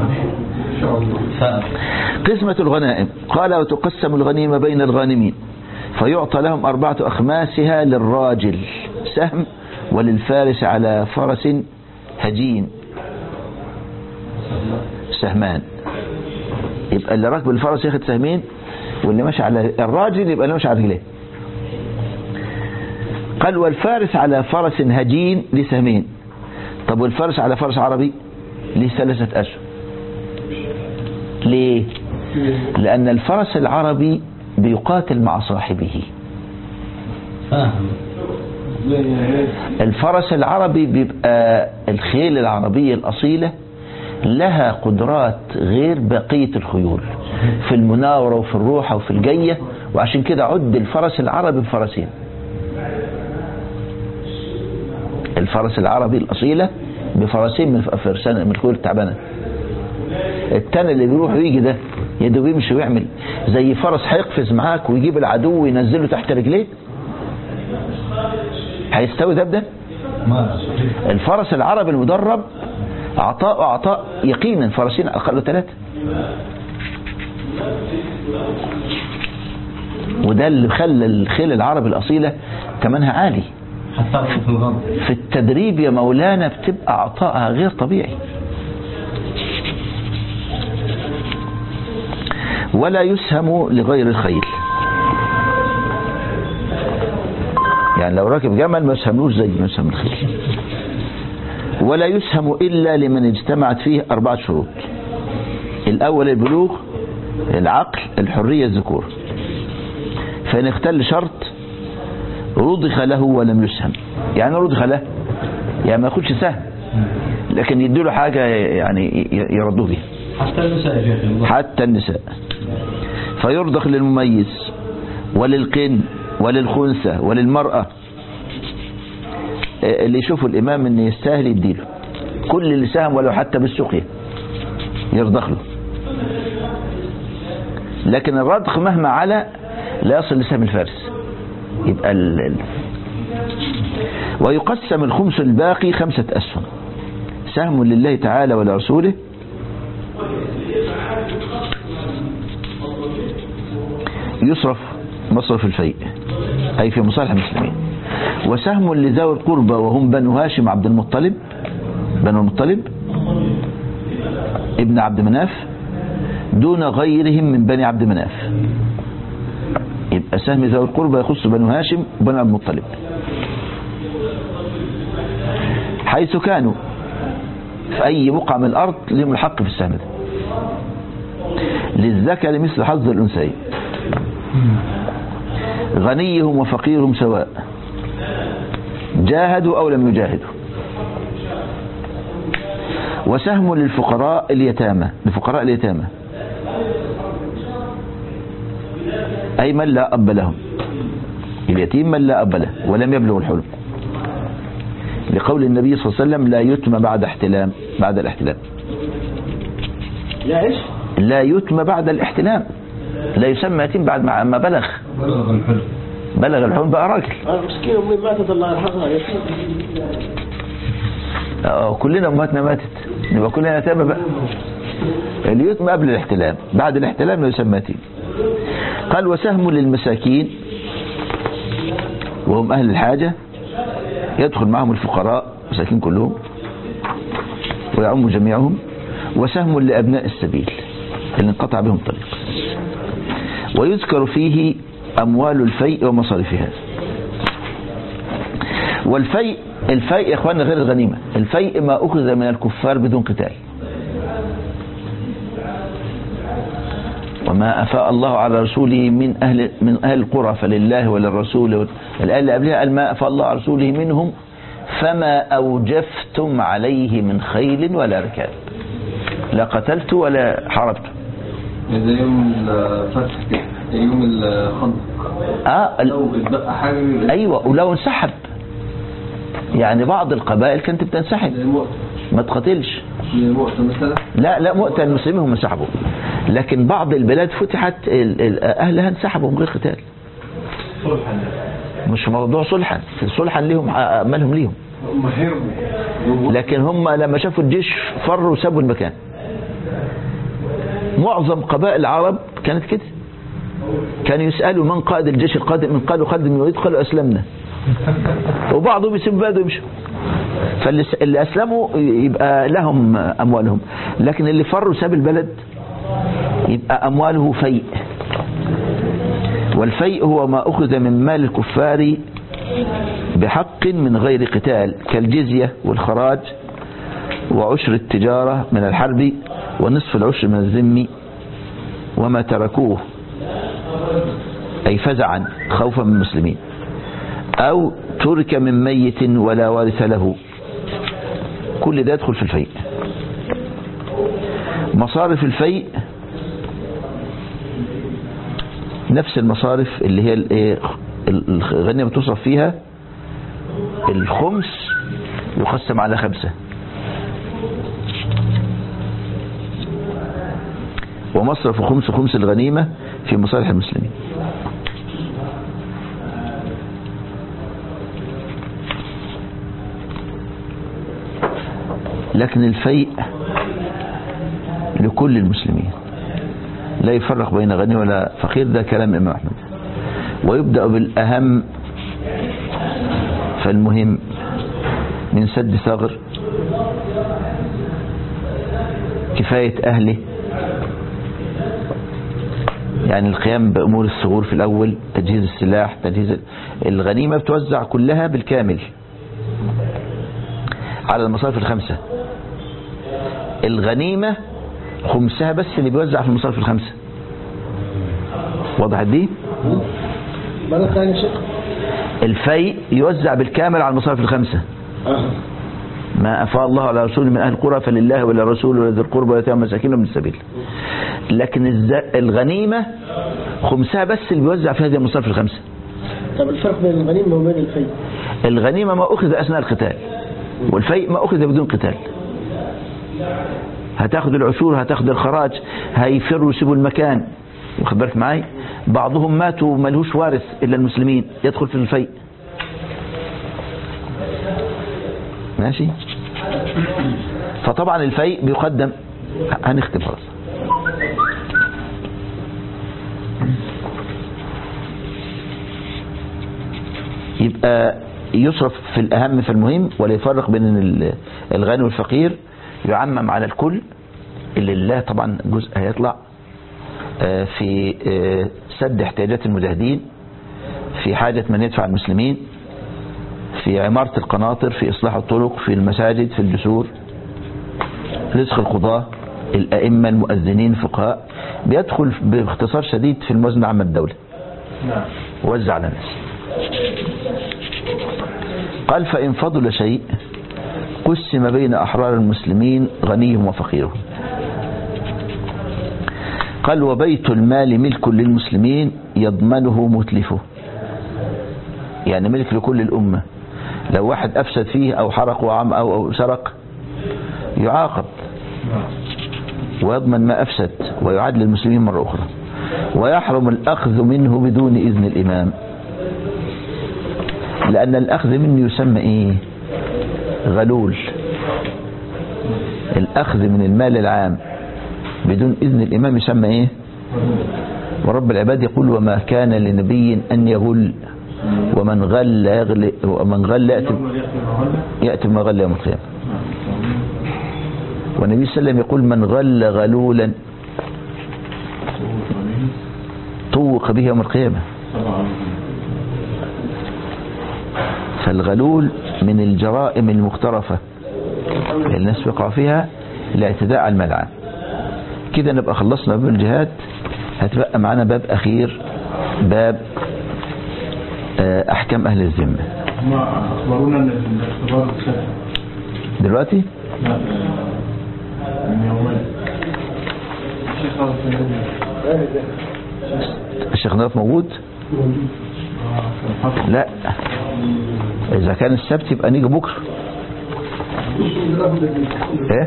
قسمة الغنائم قال وتقسم الغنيمة بين الغانمين فيعطى لهم أربعة أخماسها للراجل سهم وللفارس على فرس هجين سهمان يبقى اللي راكب الفرس ياخد سهمين واللي ماشي على الراجل يبقى اللي ماشي على رجليه قال والفارس على فرس هجين لسهمين طب والفارس على فرس عربي ليه ثلاثة أسهم ليه لأن الفرس العربي بيقاتل مع صاحبه الفرس العربي بيبقى الخيل العربية الأصيلة لها قدرات غير بقية الخيول في المناورة وفي الروحة وفي الجية وعشان كده عد الفرس العربي بفرسين الفرس العربي الأصيلة بفرسين من فرسان من الخيول التعبانة التاني اللي بيروح ويجي ده يا دوب يمشي ويعمل زي فرس هيقفز معاك ويجيب العدو وينزله تحت رجليه هيستوي ده بده الفرس العربي المدرب عطاء عطاء يقينا فرسين اقل ثلاثة وده اللي خلى الخيل العربي الاصيله ثمنها عالي حتى في الغرب في التدريب يا مولانا بتبقى عطائها غير طبيعي ولا يسهم لغير الخيل يعني لو راكب جمل ما يسهملوش زي ما يسهم الخيل ولا يسهم إلا لمن اجتمعت فيه أربعة شروط الأول البلوغ العقل الحرية الذكور فإن اختل شرط رضخ له ولم يسهم يعني رضخ له يعني ما ياخدش سهم لكن يديله حاجة يعني يردوه بيها حتى النساء يا شيخ حتى النساء فيرضخ للمميز وللقن وللخنثى وللمرأة اللي يشوفوا الإمام إن يستاهل يديله كل اللي ساهم ولو حتى بالسقيا يرضخ له لكن الرضخ مهما على لا يصل لسهم الفارس يبقى ال... ال- ويقسم الخمس الباقي خمسة أسهم سهم لله تعالى ولرسوله يصرف مصرف الفيء أي في مصالح المسلمين وسهم لذوي القربى وهم بنو هاشم عبد المطلب بنو المطلب ابن عبد مناف دون غيرهم من بني عبد مناف يبقى سهم ذوي القربى يخص بنو هاشم وبنو عبد المطلب حيث كانوا في أي بقعة من الأرض لهم الحق في السهم ده للذكر مثل حظ الأنثيين غنيهم وفقيرهم سواء جاهدوا أو لم يجاهدوا وسهم للفقراء اليتامى لفقراء اليتامى أي من لا أب لهم اليتيم من لا أب له ولم يبلغ الحلم لقول النبي صلى الله عليه وسلم لا يتم بعد احتلام بعد الاحتلام لا ايش؟ لا يتم بعد الاحتلام لا يسمى يتيم بعد ما ما بلغ بلغ الحلم بلغ الحلم بقى راجل انا مسكين امي ماتت الله يرحمها يتيم آه، كلنا امهاتنا ماتت نبقى كلنا يتامى بقى اليتم قبل الاحتلام بعد الاحتلام لا يسمى يتيم قال وسهم للمساكين وهم اهل الحاجه يدخل معهم الفقراء مساكين كلهم ويعم جميعهم وسهم لابناء السبيل اللي انقطع بهم طريق ويذكر فيه اموال الفيء ومصارفها والفيء الفيء يا اخوانا غير الغنيمة الفيء ما أخذ من الكفار بدون قتال وما أفاء الله على رسوله من أهل من أهل القرى فلله وللرسول الآية اللي قبلها قال ما أفاء الله على رسوله منهم فما أوجفتم عليه من خيل ولا ركاب لا قتلت ولا حاربت زي يوم الفتح كده يوم الخندق آه ال- لو اتبقى حاجة يبقى أيوة ولو انسحب يعني بعض القبائل كانت بتنسحب زي مؤتة ما تقاتلش زي مؤتة مثلا لا لا مؤتى المسلمين هم انسحبوا لكن بعض البلاد فتحت ال- ال- اهلها انسحبوا من غير قتال مش موضوع صلحا صلحا ليهم آه، مالهم ليهم هم هربوا لكن هم لما شافوا الجيش فروا وسابوا المكان معظم قبائل العرب كانت كده كانوا يسألوا من قائد الجيش القادم من قالوا خالد بن الوليد قالوا أسلمنا وبعضهم يسيب بلده ويمشوا فاللي س- اللي أسلموا يبقى لهم أموالهم لكن اللي فروا ساب البلد يبقى أمواله فيء والفيء هو ما أخذ من مال الكفار بحق من غير قتال كالجزية والخراج وعشر التجارة من الحرب ونصف العشر من الذم وما تركوه أي فزعا خوفا من المسلمين أو ترك من ميت ولا وارث له كل ده يدخل في الفيء مصارف الفيء نفس المصارف اللي هي الايه الغنيمة بتصرف فيها الخمس يقسم على خمسة ومصرف خمس خمس الغنيمة في مصالح المسلمين لكن الفيء لكل المسلمين لا يفرق بين غني ولا فقير ده كلام إمام أحمد ويبدأ بالأهم فالمهم من سد ثغر كفاية أهله يعني القيام بأمور الثغور في الأول تجهيز السلاح تجهيز الغنيمة بتوزع كلها بالكامل على المصارف الخمسة الغنيمة خمسها بس اللي بيوزع في المصارف الخمسة وضحت دي مرة ثانية شيخ الفيء يوزع بالكامل على المصارف الخمسة آه. ما أفاء الله على رسوله من أهل القرى فلله وللرسول ولذي القربى واليتامى والمساكين ومن السبيل لكن الز- الغنيمة خمسها بس اللي بيوزع في هذه المصارف الخمسة طب الفرق بين الغنيمة وبين الفيء الغنيمة ما أخذ أثناء القتال والفيء ما أخذ بدون قتال هتاخد العشور هتاخد الخراج هيفروا يسيبوا المكان واخد بالك معاي بعضهم ماتوا ملهوش وارث إلا المسلمين يدخل في الفيء ماشي فطبعا الفيء بيقدم هنختم خلاص يبقى يصرف في الأهم فالمهم ولا يفرق بين ال- الغني والفقير يعمم على الكل اللي لله طبعا جزء هيطلع آه، في آه، سد احتياجات المجاهدين في حاجة من يدفع المسلمين في عمارة القناطر في إصلاح الطرق في المساجد في الجسور رزق القضاة الأئمة المؤذنين الفقهاء بيدخل باختصار شديد في الموازنة العامة الدولة وزع على الناس قال فإن فضل شيء قسم بين أحرار المسلمين غنيهم وفقيرهم قال وبيت المال ملك للمسلمين يضمنه متلفه يعني ملك لكل الأمة لو واحد أفسد فيه أو حرق وعم أو, أو سرق يعاقب ويضمن ما أفسد ويعاد للمسلمين مرة أخرى ويحرم الأخذ منه بدون إذن الإمام لأن الأخذ منه يسمى إيه غلول الأخذ من المال العام بدون إذن الإمام يسمى إيه ورب العباد يقول وما كان لنبي أن يغل ومن غل يغل ومن غل يأتي, يأتي ما غل يوم القيامة والنبي صلى الله عليه وسلم يقول من غل غلولا طوق به يوم القيامة فالغلول من الجرائم المخترفة اللي الناس وقع فيها الاعتداء على الملعب كده نبقى خلصنا باب الجهاد هتبقى معانا باب أخير باب آه، أحكام أهل الذمة هم أخبرونا أن الاختبار اتسجل دلوقتي لا من يومين الشيخ نواف موجود كان حصل لا إذا كان السبت يبقى نيجي بكرة إيه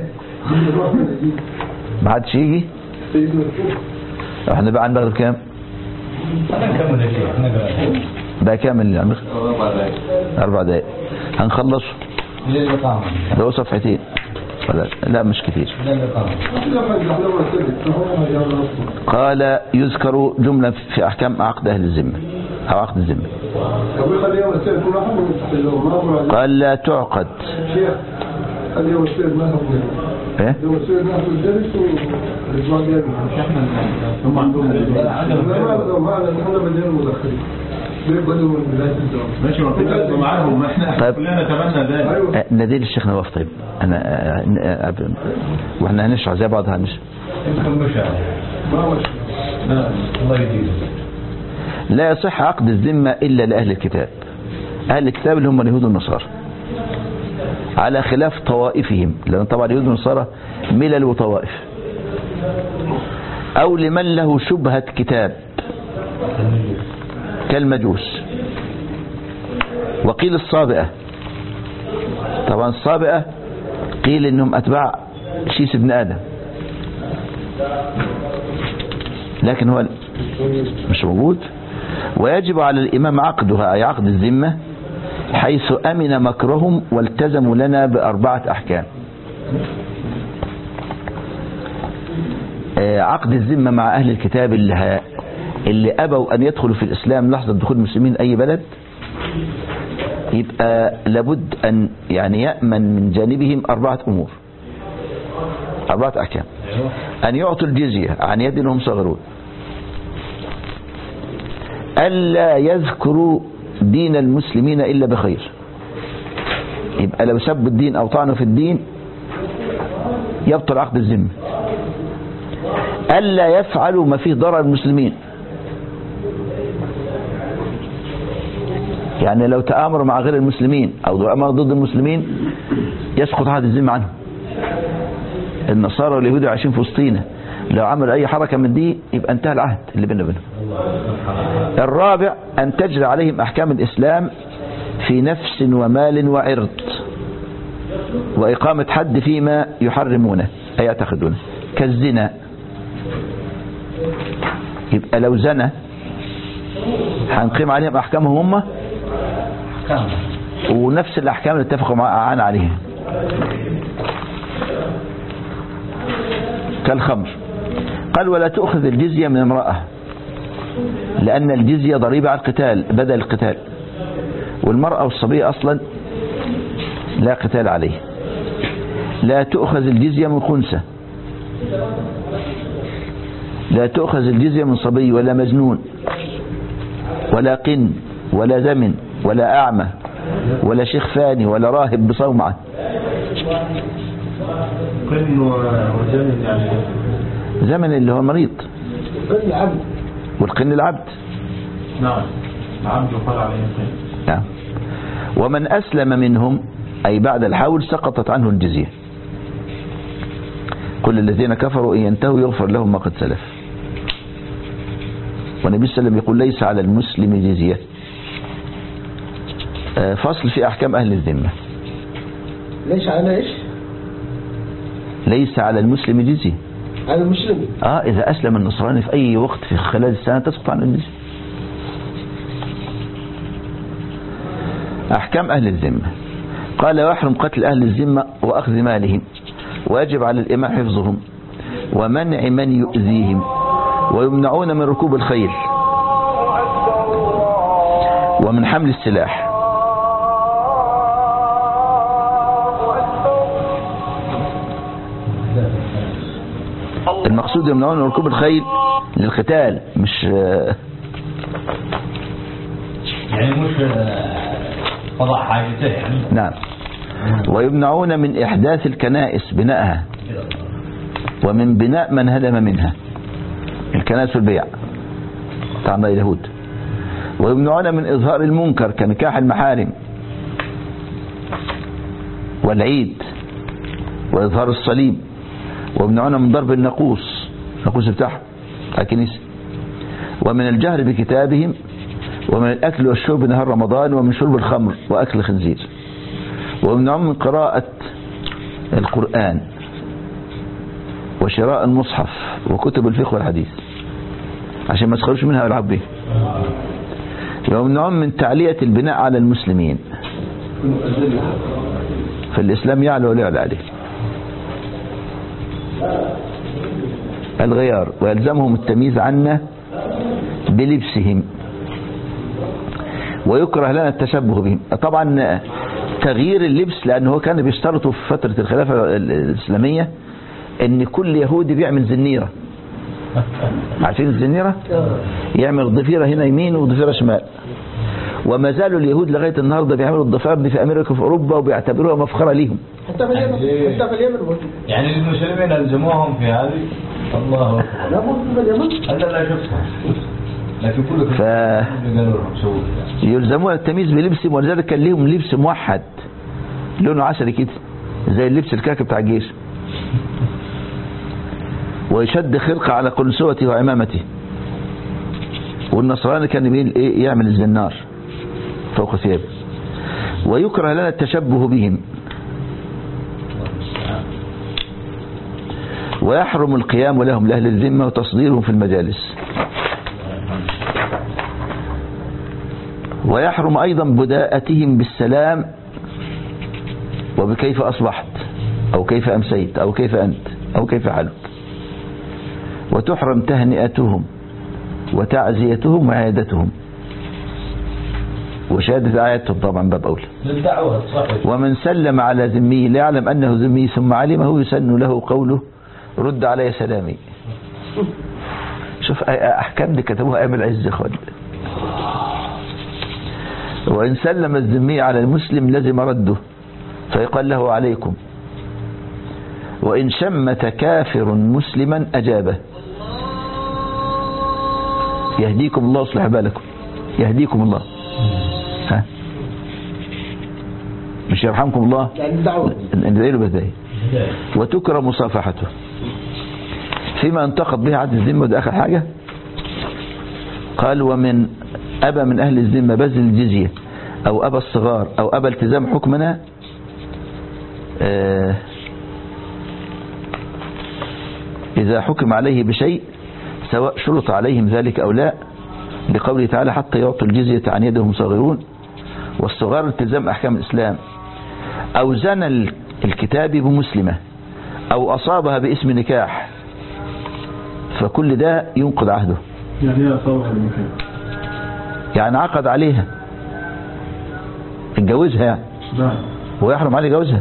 ما حدش يجي احنا بقى عن المغرب كام نكمل يا شيخ نقرا بقى كام اللي عمل أربع دقايق أربع دقايق هنخلصه ليه الإقامة ده هو صفحتين ولا لا مش كتير ليه الإقامة قال يذكر جملة في أحكام عقد أهل الذمة أو عقد الذمة خلي يوم السبت كل واحد من ما أمر عليه. قال لا تعقد شيخ خلي يوم السبت ما هو إيه؟ يوم السبت ما هو الدرس والأسبوع الجاي احنا هم عندهم ما ما احنا مليان مدخلين بيقبلوا من بداية الدوام ماشي ما كنت أبقى معاهم ما احنا طيب. كلنا نتمنى ذلك ايوه آه، نادي الشيخ نواف طيب أنا آه، آه، آه، وإحنا هنشرح زي بعض هنشرح يمكن مشاعر ما مش لا الله يجيب لا يصح عقد الذمة إلا لأهل الكتاب أهل الكتاب اللي هم اليهود والنصارى على خلاف طوائفهم لأن طبعا اليهود والنصارى ملل وطوائف أو لمن له شبهة كتاب كالمجوس وقيل الصابئة طبعا الصابئة قيل انهم اتباع شيس ابن ادم لكن هو مش موجود ويجب على الامام عقدها اي عقد الذمة حيث امن مكرهم والتزموا لنا باربعة احكام آه، عقد الذمة مع أهل الكتاب اللي, ها اللي أبوا أن يدخلوا في الإسلام لحظة دخول المسلمين أي بلد يبقى لابد أن يعني يأمن من جانبهم أربعة أمور أربعة أحكام أن يعطوا الجزية عن يد أنهم صغرون ألا يذكروا دين المسلمين إلا بخير يبقى لو سبوا الدين أو طعنوا في الدين يبطل عقد الذمة ألا يفعلوا ما فيه ضرر المسلمين يعني لو تآمروا مع غير المسلمين أو تآمروا ضد المسلمين يسقط عهد الذمة عنهم النصارى واليهود عايشين في وسطينا لو عملوا أي حركة من دي يبقى انتهى العهد اللي بيننا وبينهم الرابع أن تجري عليهم أحكام الإسلام في نفس ومال وعرض وإقامة حد فيما يحرمونه أي يعتقدونه كالزنا يبقى لو زنى هنقيم عليهم أحكامهم هم كامل ونفس الأحكام اللي اتفقوا معانا عليها كالخمر قال ولا تؤخذ الجزية من امرأة لأن الجزية ضريبة على القتال بدل القتال والمرأة والصبية أصلا لا قتال عليه لا تؤخذ الجزية من خنثى لا تؤخذ الجزية من صبي ولا مجنون ولا قن ولا زمن ولا أعمى ولا شيخ فاني ولا راهب بصومعة قن وزمن يعني زمن اللي هو المريض العبد والقن العبد نعم العبد قال عليه الخير نعم ومن أسلم منهم أي بعد الحول سقطت عنه الجزية كل الذين كفروا إن ينتهوا يغفر لهم ما قد سلف والنبي صلى الله عليه وسلم يقول ليس على المسلم جزية آه، فصل في أحكام أهل الذمة ليش على ايش؟ ليس على المسلم جزية على المسلم اه اذا اسلم النصراني في اي وقت في خلال السنة تسقط عن الجزية احكام اهل الذمة قال ويحرم قتل اهل الذمة واخذ مالهم ويجب على الامام حفظهم ومنع من يؤذيهم ويمنعون من ركوب الخيل ومن حمل السلاح المقصود يمنعون من ركوب الخيل للقتال مش يعني مش آه، قضاء حاجته يعني نعم ويمنعون من إحداث الكنائس بنائها ومن بناء من هدم منها الكنائس والبيع بتاع اليهود ويمنعون من إظهار المنكر كنكاح المحارم والعيد وإظهار الصليب ويمنعون من ضرب الناقوس الناقوس بتاعهم بتاع الكنيسة ومن الجهر بكتابهم ومن الأكل والشرب نهار رمضان ومن شرب الخمر وأكل الخنزير ويمنعون من قراءة القرآن وشراء المصحف وكتب الفقه والحديث عشان ما تخرجوا منها ويلعب بيه ويمنعون من تعلية البناء على المسلمين فالإسلام يعلو ولا يعلى عليه الغيار ويلزمهم التمييز عنا بلبسهم ويكره لنا التشبه بهم طبعا تغيير اللبس لأنه هو كان بيشترطوا في فترة الخلافة الإسلامية ان كل يهودي بيعمل زنيرة عارفين الزنيرة يعمل ضفيرة هنا يمين وضفيرة شمال وما زالوا اليهود لغاية النهاردة بيعملوا الضفائر دي في أمريكا وفي أوروبا وبيعتبروها مفخرة ليهم حتى في اليمن حتى في اليمن موجود يعني المسلمين ألزموهم في هذه الله أكبر لا موجود في اليمن هذا لا شفتها لكن كل ف- اللي قالوا لهم سووا يلزمون التمييز بلبسهم ولذلك كان ليهم لبس موحد لونه عسلي كده زي اللبس الكاكي بتاع الجيش ويشد خرقة على قنسوته وعمامته والنصراني كان يميل ايه يعمل الزنار فوق ثيابه ويكره لنا التشبه بهم ويحرم القيام لهم لأهل الذمة وتصديرهم في المجالس ويحرم أيضا بداءتهم بالسلام وبكيف أصبحت أو كيف أمسيت أو كيف أنت أو كيف حالك وتحرم تهنئتهم وتعزيتهم وعيادتهم وشهادة آياتهم طبعا باب أولى للدعوة صحيح ومن سلم على ذمي لا يعلم أنه ذمي ثم علمه يسن له قوله رد علي سلامي شوف أ- أحكام دي كتبوها أيام العز يا اخوان وإن سلم الذمي على المسلم لزم رده فيقال له عليكم وإن شمت كافر مسلما أجابه يهديكم الله ويصلح بالكم يهديكم الله ها مش يرحمكم الله يعني الدعوة ندعي له بهدايه وتكرم مصافحته فيما انتقد به عهد الذمة وده آخر حاجة قال ومن أبى من أهل الذمة بذل الجزية أو أبى الصغار أو أبى التزام حكمنا آه، إذا حكم عليه بشيء سواء شرط عليهم ذلك أو لا لقوله تعالى حتى يعطوا الجزية عن يدهم صاغرون والصغار التزام أحكام الإسلام أو زنى ال- الكتاب بمسلمة أو أصابها باسم نكاح فكل ده ينقض عهده يعني هي صوح المكان يعني عقد عليها اتجوزها يعني نعم ويحرم عليه جوزها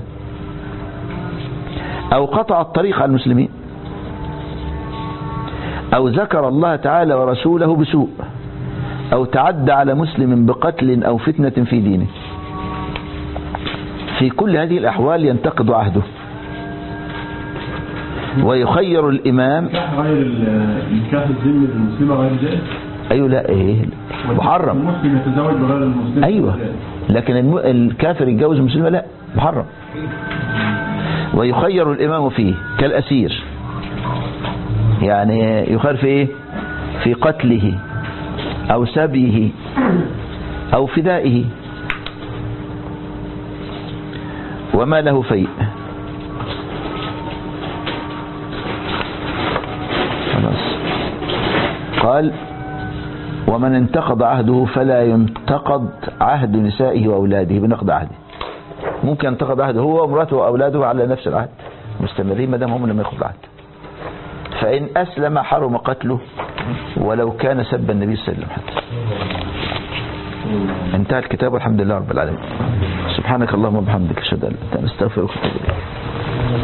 أو قطع الطريق على المسلمين أو ذكر الله تعالى ورسوله بسوء أو تعدى على مسلم بقتل أو فتنة في دينه في كل هذه الأحوال ينتقد عهده ويخير الإمام نكاح غير ال- نكاح الذمة المسلمة غير جائز أيوة لا إيه محرم المسلم يتزوج بغير المسلم أيوة جائز. لكن الم- الكافر يتجوز مسلمة لا محرم ويخير الإمام فيه كالأسير يعني يخير في إيه في قتله أو سبيه أو فدائه وما له فيء خلاص قال ومن انتقض عهده فلا ينتقض عهد نسائه وأولاده بنقض عهده ممكن ينتقض عهده هو وامراته وأولاده على نفس العهد مستمرين ما دام هم لم ياخذوا العهد فإن أسلم حرم قتله ولو كان سب النبي صلى الله عليه وسلم حتى انتهى الكتاب والحمد لله رب العالمين سبحانك اللهم وبحمدك اشهد ان لا اله الا انت نستغفرك ونتوب اليك